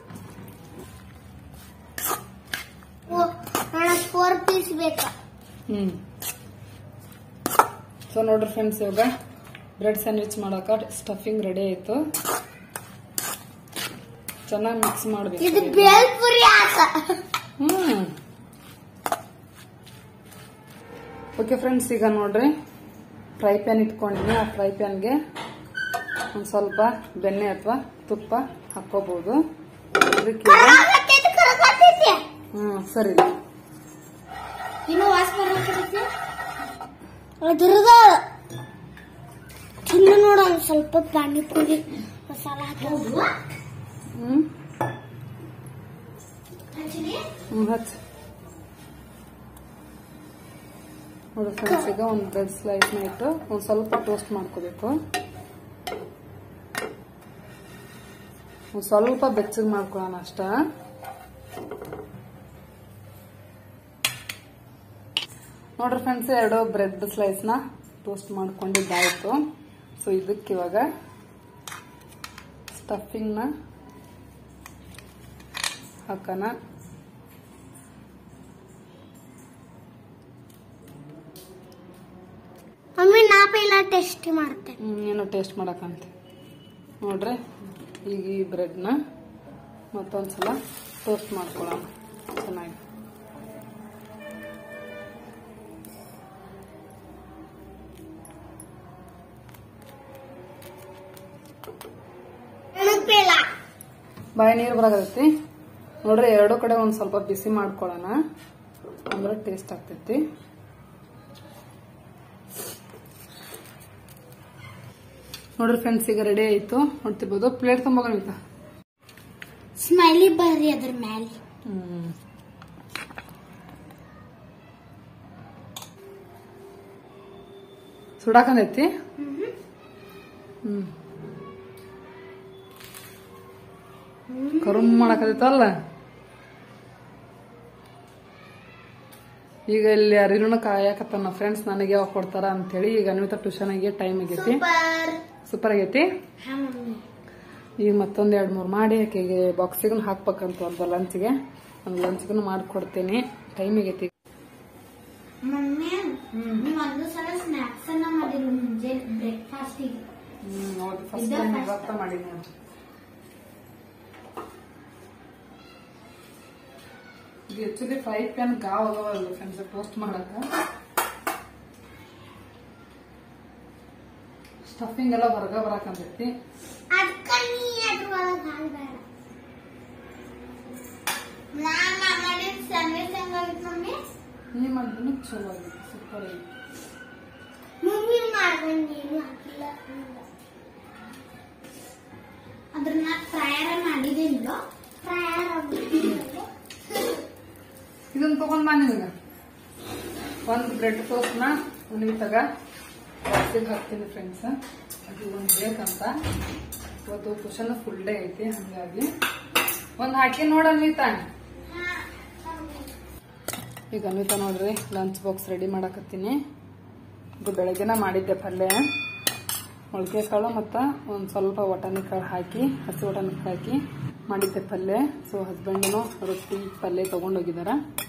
ಫೋರ್ ಪೀಸ್ ಬೇಕಾ ಹ್ಮ್ ಸೊ ನೋಡ್ರಿ ಫ್ರೆಂಡ್ಸ್ ಇವಾಗ ಬ್ರೆಡ್ ಸ್ಯಾಂಡ್ವಿಚ್ ಮಾಡಕ ಸ್ಟಫಿಂಗ್ ರೆಡಿ ಆಯ್ತು ಚೆನ್ನಾಗಿ ಮಿಕ್ಸ್ ಇದು ಮಾಡ್ಬೇಕು ಬೇಲ್ಪುರಿ ಆತ ಹ್ಮ್ ಓಕೆ ಫ್ರೆಂಡ್ಸ್ ಈಗ ನೋಡ್ರಿ ಫ್ರೈ ಪ್ಯಾನ್ ಇಟ್ಕೊಂಡಿನಿ ಆ ಫ್ರೈ ಪ್ಯಾನ್ಗೆ ಒಂದು ಸ್ವಲ್ಪ ಬೆಣ್ಣೆ ಅಥವಾ ತುಪ್ಪ ಹಾಕೋಬಹುದು ಅದಕ್ಕೆ ಈಗ- ಕರಾಗತ್ತೈತಿ ಕರಾಗತ್ತೈತಿ ಹ್ಮ್ ಸರಿ ಇನ್ನು ವಾಸ ಬರಕತ್ತೈತಿ ಅದ್ರದ ತಿನ್ನು ನೋಡ ಒಂದ್ ಸ್ವಲ್ಪ ಪಾನಿಪುರಿ ಮಸಾಲ ಹಾಕೋದು ಹ್ಮ್ ಹ್ಮ್ ಹಚ್ಚ ನೋಡಿ ಫ್ರೆಂಡ್ಸ್ ಈಗ ಒಂದು ಬ್ರೆಡ್ ಸ್ಲೈಸ್ನ ಇಟ್ಟು ಒಂದು ಸ್ವಲ್ಪ ಟೋಸ್ಟ್ ಮಾಡ್ಕೋಬೇಕು ಒಂದು ಸ್ವಲ್ಪ ಬೆಚ್ಚಗೆ ಮಾಡ್ಕೊಳ್ಳೋಣ ಅಷ್ಟ ನೋಡ್ರಿ ಫ್ರೆಂಡ್ಸ್ ಎರಡು ಬ್ರೆಡ್ ಸ್ಲೈಸ್ನ ಟೋಸ್ಟ್ ಮಾಡ್ಕೊಂಡಿದ್ದಾಯ್ತು ಸೊ ಇದಕ್ಕೆ ಇವಾಗ ಸ್ಟಫಿಂಗ್ನ ಹಾಕೋಣ ಮಮ್ಮಿ ನಾ ಪೈಲ ಟೆಸ್ಟ್ ಮಾಡ್ತೇನೆ ಹ್ಮ್, ಏನೋ ಟೇಸ್ಟ್ ಮಾಡಕ್ಕಂತ ನೋಡ್ರಿ ಈಗ ಈ ಬ್ರೆಡ್ನ ಮತ್ತೊಂದ್ಸಲ ಟೋಸ್ಟ್ ಮಾಡ್ಕೊಳ್ಳೋಣ ಚೆನ್ನಾಗಿ ನನಗ್ ಬೇಡ ಬಾಯಿ ನೀರು ಬರಾಕತ್ತೈತಿ ನೋಡ್ರಿ ಎರಡು ಕಡೆ ಒಂದ್ ಸ್ವಲ್ಪ ಬಿಸಿ ಮಾಡ್ಕೊಳ್ಳೋಣ ಅಂದ್ರೆ ಟೇಸ್ಟ್ ಆಗ್ತೈತಿ ನೋಡ್ರಿ ಫ್ರೆಂಡ್ಸ್ ಈಗ ರೆಡಿ ಆಯ್ತು ನೋಡ್ತಿರ್ಬೋದು ಪ್ಲೇಟ್ ತುಂಬೋಗಣಿತ ಸ್ಮೈಲಿ ಬರ್ರಿ ಅದ್ರ ಮ್ಯಾಲೆ ಹ್ಮ್ ಸುಡಾಕಂದೈತಿ ಹ್ಮ್ ಕರುಮ್ ಮಾಡಕತ್ತೈತಲ್ಲ ಈಗ ಇಲ್ಲಿ ಅರಿನೂ ಕಾಯಕತ್ತಾನ ಫ್ರೆಂಡ್ಸ್ ನನಗೆ ಯಾವಾಗ ಕೊಡ್ತಾರ ಅಂತೇಳಿ ಈಗ ಅನ್ವಿತ ಟ್ಯೂಷನ್ ಆಗಿ ಟೈಮ್ ಆಗೈತಿ ಸೂಪರ್ ಸೂಪರ್ ಆಗೈತಿ ಹಾ ಮಮ್ಮಿ ಈಗ ಮತ್ತೊಂದ್ ಎರಡ್ ಮೂರ್ ಮಾಡಿ ಆಕೆಗೆ ಬಾಕ್ಸಿಗೂ ಹಾಕ್ಬೇಕಂತ ಒಂದು ಲಂಚ್ಗೆ ಒಂದು ಲಂಚ್ಗೂ ಮಾಡ್ಕೊಡ್ತೀನಿ ಟೈಮ್ ಆಗೈತಿ ಮಮ್ಮಿ ನೀವು ಒಂದು ಸಲ ಸ್ನಾಕ್ಸ್ ಅನ್ನ ಮಾಡಿರು ಮುಂಜೆ ಬ್ರೇಕ್ಫಾಸ್ಟ್ ಗೆ ಹ್ಮ್ ಹೌದು ಫಸ್ಟ್ ಇದ ಟೈಮ್ first. ಇವತ್ತ ಮಾಡಿದ್ನಿ ನೋಡ್ರಿ ಇದು ಆಕ್ಚುಲಿ ಫ್ರೈ ಪ್ಯಾನ್ ಗಾವ್ ಅದಾವಲ್ಲ ಫ್ರೆಂಡ್ಸ್ ಟೋಸ್ಟ್ ಮಾಡಕ ಸ್ಟಫಿಂಗ್ ಎಲ್ಲ ಹೊರಗ ಬರಾಕಂತೈತಿ ಅದಕ್ಕ ನೀ ಅದ್ರೊಳಗೆ ಹಾಕ್ಬೇಡ ನಾನ್ ಮಾಡಿದ ಸ್ಯಾಂಡ್ವಿಚ್ ಹೆಂಗಾಗಿತ್ತು ಮಮ್ಮಿ ನೀ ಮಾಡಿದ್ರು ಚಲೋ ಆಗೈತಿ ಸೂಪರ್ ಆಗೈತಿ ಮಮ್ಮಿ ಮಾಡ್ಕೊಂಡು ಏನು ಹಾಕಿಲ್ಲ ಅದ್ರನ್ನ ಫ್ರೈಯರ್ ಮಾಡಿದೇನಿಲ್ಲ ಫ್ರೈಯರ್ ಇದನ್ನ ತಗೊಂಡ್ ಬಾ ನಿನಗ ಒಂದ್ ಬ್ರೆಡ್ ಟೋಸ್ಟ್ ನ ಅನ್ವಿತಾಗ ಜಾಸ್ತಿಗೆ ಹಾಕ್ತೀನಿ ಫ್ರೆಂಡ್ಸ್ ಅದು ಒಂದು ಬೇಕಂತ ಇವತ್ತು ಕುಶನ್ ಫುಲ್ ಡೇ ಐತಿ ಹಂಗಾಗಿ ಒಂದ್ ಹಾಕಿ ನೋಡ ಅನ್ವಿತಾ ಈಗ ಅನ್ವಿತಾ ನೋಡ್ರಿ ಲಂಚ್ ಬಾಕ್ಸ್ ರೆಡಿ ಮಾಡಕತ್ತೀನಿ ಇದು ಬೆಳಗ್ಗೆನ ಮಾಡಿದ್ದೆ ಪಲ್ಯ ಮೊಳಕೆ ಕಾಳು ಮತ್ತು ಒಂದು ಸ್ವಲ್ಪ ಒಟಾಣಿ ಕಾಳು ಹಾಕಿ ಹಸಿ ಒಟಾಣಿ ಕಾಳು ಹಾಕಿ ಮಾಡಿದ್ದೆ ಪಲ್ಯ ಸೊ ಹಸ್ಬೆಂಡನು ರೊಟ್ಟಿ ಪಲ್ಯ ತಗೊಂಡೋಗಿದಾರ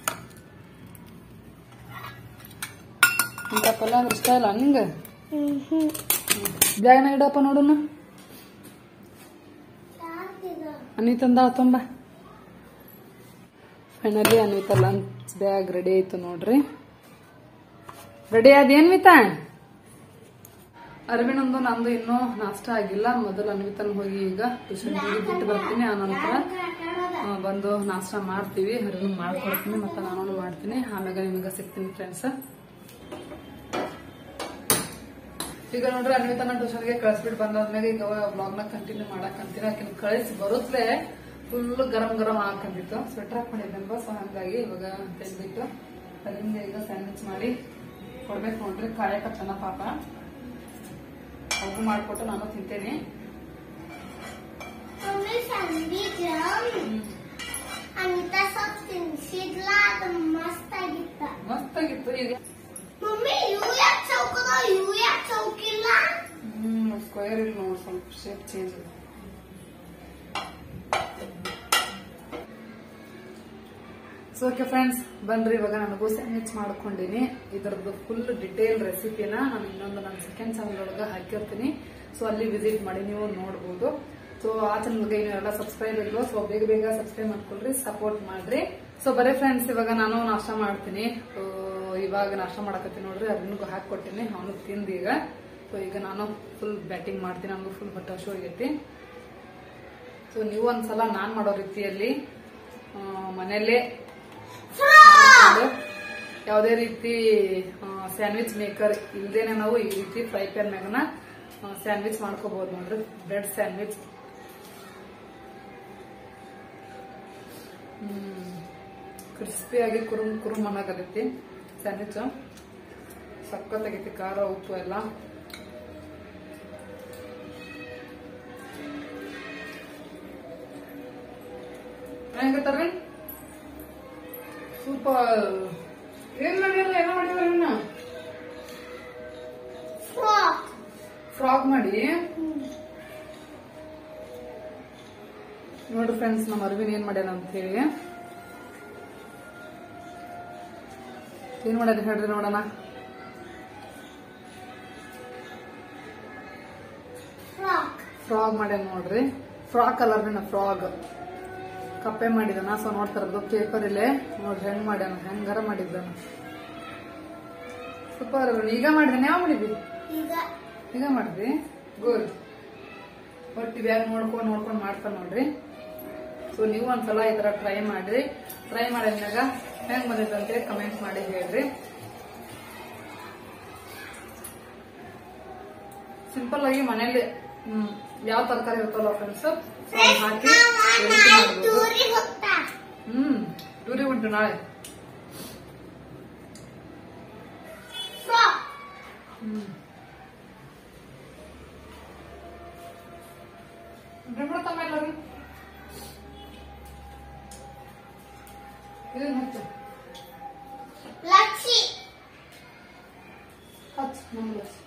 ಇಂಥ ಪಲ್ಯ ಅಂದ್ರೆ ಇಷ್ಟ ಇಲ್ಲ ನಿಂಗೆ ಬ್ಯಾಗ್ನ ಇಡಪ್ಪ ನೋಡೋಣ ಅನಿತಂದ ತುಂಬ finally Anvita lunch bag ready ಆಯ್ತು ನೋಡ್ರಿ ರೆಡಿ ಅದೇನ್ ಮಿತಾ ಅರವಿಂದೊಂದು ನಂದು ಇನ್ನೂ ನಾಷ್ಟ ಆಗಿಲ್ಲ ಮೊದಲು ಅನ್ವಿತನ್ ಹೋಗಿ ಈಗ ಟ್ಯೂಷನ್ ಹೋಗಿ ಬಿಟ್ಟು ಬರ್ತೀನಿ ಆನಂತರ ಆ, ಬಂದು ನಾಷ್ಟ ಮಾಡ್ತೀವಿ ಅರವಿಂದ್ ಮಾಡ್ಕೊಡ್ತೀನಿ ಮತ್ತೆ ನಾನು ಮಾಡ್ತೀನಿ ಆಮ್ಯಾಗ ನಿಮಗೆ ಸಿಗ್ತೀನಿ ಫ್ರೆಂಡ್ಸ್ ಈಗ ನೋಡ್ರಿ ಅನ್ವಿತನ ಟ್ಯೂಷನ್ಗೆ ಕಳಿಸ್ಬಿಟ್ಟು ಬಂದಾದ್ಮೇಲೆ ಈಗ ಬ್ಲಾಗ್ನ ಕಂಟಿನ್ಯೂ ಮಾಡಕ್ ಅಂತೀನಿ ಆಕಿನ ಕಳಿಸಿ ಬರುತ್ತಲೇ ಫುಲ್ ಗರಂ ಗರಂ ಹಾಕೊಂಡಿತ್ತು ಸ್ವೆಟರ್ ಹಾಕೊಂಡಿದ್ದೆ ಸೊ ಹಂಗಾಗಿ ಇವಾಗ ತೆಗ್ದ್ಬಿಟ್ಟು ಅದರಿಂದ ಈಗ ಸ್ಯಾಂಡ್ವಿಚ್ ಮಾಡಿ ಕೊಡ್ಬೇಕು ನೋಡ್ರಿ ಕಾಯಕತ್ತನ ಪಾಪ ಅವ್ರು ಮಾಡ್ಕೊಟ್ಟು ನಾನು ತಿಂತೇನೆ ಮಮ್ಮಿ ಸಂದೀಪ್ ಅನಿತಾ ಸ್ವಲ್ಪ ತಿನ್ಸಿದ್ಲ ಅದು ಮಸ್ತ್ ಆಗಿತ್ತ ಮಸ್ತಾಗಿತ್ತು ಈಗ ಮಮ್ಮಿ ಇವು ಯಾಕೆ ಚೌಕದ ಇವು ಯಾಕೆ ಚೌಕಿಲ್ಲ ಹ್ಮ್ ಸ್ಕ್ವೇರ್ ಇಲ್ಲ ನೋಡಿ ಸ್ವಲ್ಪ ಶೇಪ್ ಚೇಂಜ್ ಇದೆ ಸೊ ಓಕೆ ಫ್ರೆಂಡ್ಸ್ ಬನ್ರಿ ಇವಾಗ ನನಗೂ ಸ್ಯಾಂಡ್ವಿಚ್ ಮಾಡ್ಕೊಂಡಿನಿ ಇದರದ್ದು ಫುಲ್ ಡಿಟೇಲ್ ರೆಸಿಪಿನ ನಾನು ಇನ್ನೊಂದು ನನ್ನ ಸೆಕೆಂಡ್ ಚಾನಲ್ ಒಳಗೆ ಹಾಕಿರ್ತೀನಿ ಸೊ ಅಲ್ಲಿ ವಿಸಿಟ್ ಮಾಡಿ ನೀವು ನೋಡ್ಬೋದು ಸೊ ಆ ಚಾನಲ್ಗೆ ನೀವೆಲ್ಲ ಸಬ್ಸ್ಕ್ರೈಬ್ ಇಲ್ವೋ ಸೊ ಬೇಗ ಬೇಗ ಸಬ್ಸ್ಕ್ರೈಬ್ ಮಾಡ್ಕೊಳ್ರಿ ಸಪೋರ್ಟ್ ಮಾಡ್ರಿ ಸೊ ಬರೀ ಫ್ರೆಂಡ್ಸ್ ಇವಾಗ ನಾನು ನಾಷ್ಟ ಮಾಡ್ತೀನಿ ಸೊ ಇವಾಗ ನಾಷ್ಟ ಮಾಡಕತ್ತೀನಿ ನೋಡ್ರಿ ಅದನ್ನೂ ಹಾಕೊಟ್ಟಿನಿ ಅವನು ತಿಂದು ಈಗ ಸೊ ಈಗ ನಾನು ಫುಲ್ ಬ್ಯಾಟಿಂಗ್ ಮಾಡ್ತೀನಿ ನಮ್ಗೆ ಫುಲ್ ಹೊಟ್ಟೆ ಹಶು ಆಗೈತಿ ಸೊ ನೀವು ಒಂದ್ಸಲ ನಾನ್ ಮಾಡೋ ರೀತಿಯಲ್ಲಿ ಆ, ಮನೆಯಲ್ಲೇ ಮಾಡ್ಕೊಂಡು ಯಾವುದೇ ರೀತಿ ಸ್ಯಾಂಡ್ವಿಚ್ ಮೇಕರ್ ಇಲ್ದೇನೆ ನಾವು ಈ ರೀತಿ ಫ್ರೈ ಪ್ಯಾನ್ ಮ್ಯಾಗನ ಸ್ಯಾಂಡ್ವಿಚ್ ಮಾಡ್ಕೋಬಹುದು ನೋಡ್ರಿ ಬ್ರೆಡ್ ಸ್ಯಾಂಡ್ವಿಚ್ ಕ್ರಿಸ್ಪಿಯಾಗಿ ಕುರುಮ್ ಕುರುಮ್ ಅನ್ನೋಕತ್ತೈತಿ ಸ್ಯಾಂಡ್ವಿಚ್ ಸಖತ್ತಾಗೈತಿ ಖಾರ ಉಪ್ಪು ಎಲ್ಲ ಹೆಂಗತ್ತಾರ್ರಿ ಸೂಪರ್ ಏನ್ ಮಾಡಿಲ್ಲ ಏನೋ ಮಾಡಿಲ್ಲ ಇನ್ನ ಫ್ರಾಕ್ ಫ್ರಾಗ್ ಮಾಡಿ ನೋಡ್ರಿ ಫ್ರೆಂಡ್ಸ್ ನಮ್ಮ ಅರವಿಂದ್ ಏನ್ ಮಾಡ್ಯಾನ ಅಂತ ಹೇಳಿ ಏನ್ ಮಾಡ್ಯಾನ ಹೇಳ್ರಿ ನೋಡೋಣ ಫ್ರಾಕ್ ಫ್ರಾಗ್ ಮಾಡ್ಯಾನ ನೋಡ್ರಿ ಫ್ರಾಕ್ ಕಲರ್ನ ಫ್ರಾಗ್ ಕಪ್ಪೆ ಮಾಡಿದಾನ ಸೊ ನೋಡ್ತಾರದು ಪೇಪರ್ ಇಲ್ಲೇ ನೋಡ್ರಿ ಹೆಂಗ್ ಮಾಡ್ಯಾನ ಹೆಂಗಾರ ಮಾಡಿದ್ದಾನ ಸೂಪರ್ ಈಗ ಮಾಡಿದಾನೆ ಯಾವ ಮಾಡಿದ್ವಿ ಈಗ ಈಗ ಮಾಡಿದ್ವಿ ಗುಡ್ ಒಟ್ಟು ಬ್ಯಾಗ್ ನೋಡ್ಕೊಂಡು ನೋಡ್ಕೊಂಡು ಮಾಡ್ತಾನೆ ನೋಡ್ರಿ ಸೊ ನೀವು ಒಂದ್ಸಲ ಈ ತರ ಟ್ರೈ ಮಾಡ್ರಿ ಟ್ರೈ ಮಾಡಿದ್ಮ್ಯಾಗ ಹೆಂಗ್ ಬಂದಿತ್ತು ಅಂತೇಳಿ ಕಮೆಂಟ್ ಮಾಡಿ ಹೇಳ್ರಿ ಸಿಂಪಲ್ ಆಗಿ ಮನೇಲಿ ಹ್ಮ್ ಯಾವ ತರಕಾರಿ ಇರುತ್ತಲ್ಲ ಫ್ರೆಂಡ್ಸ್ ಹಾಕಿ ರೆಡಿ ಮಾಡ್ಬೋದು ಟೂರಿಗೆ ಹೋಗ್ತಾ ಹ್ಮ್ ಟೂರಿಗೆ ಉಂಟು ನಾಳೆ ಫ್ರಾಕ್ ಹ್ಮ್ ಬಿಡ್ಬಿಡ್ತಮ್ಮ ಎಲ್ಲರೂ ಇದನ್ನ ಹಚ್ಚು ಲಚ್ಚಿ ಹಚ್ಚು ನಮ್ಗೆ ಹಚ್ಚು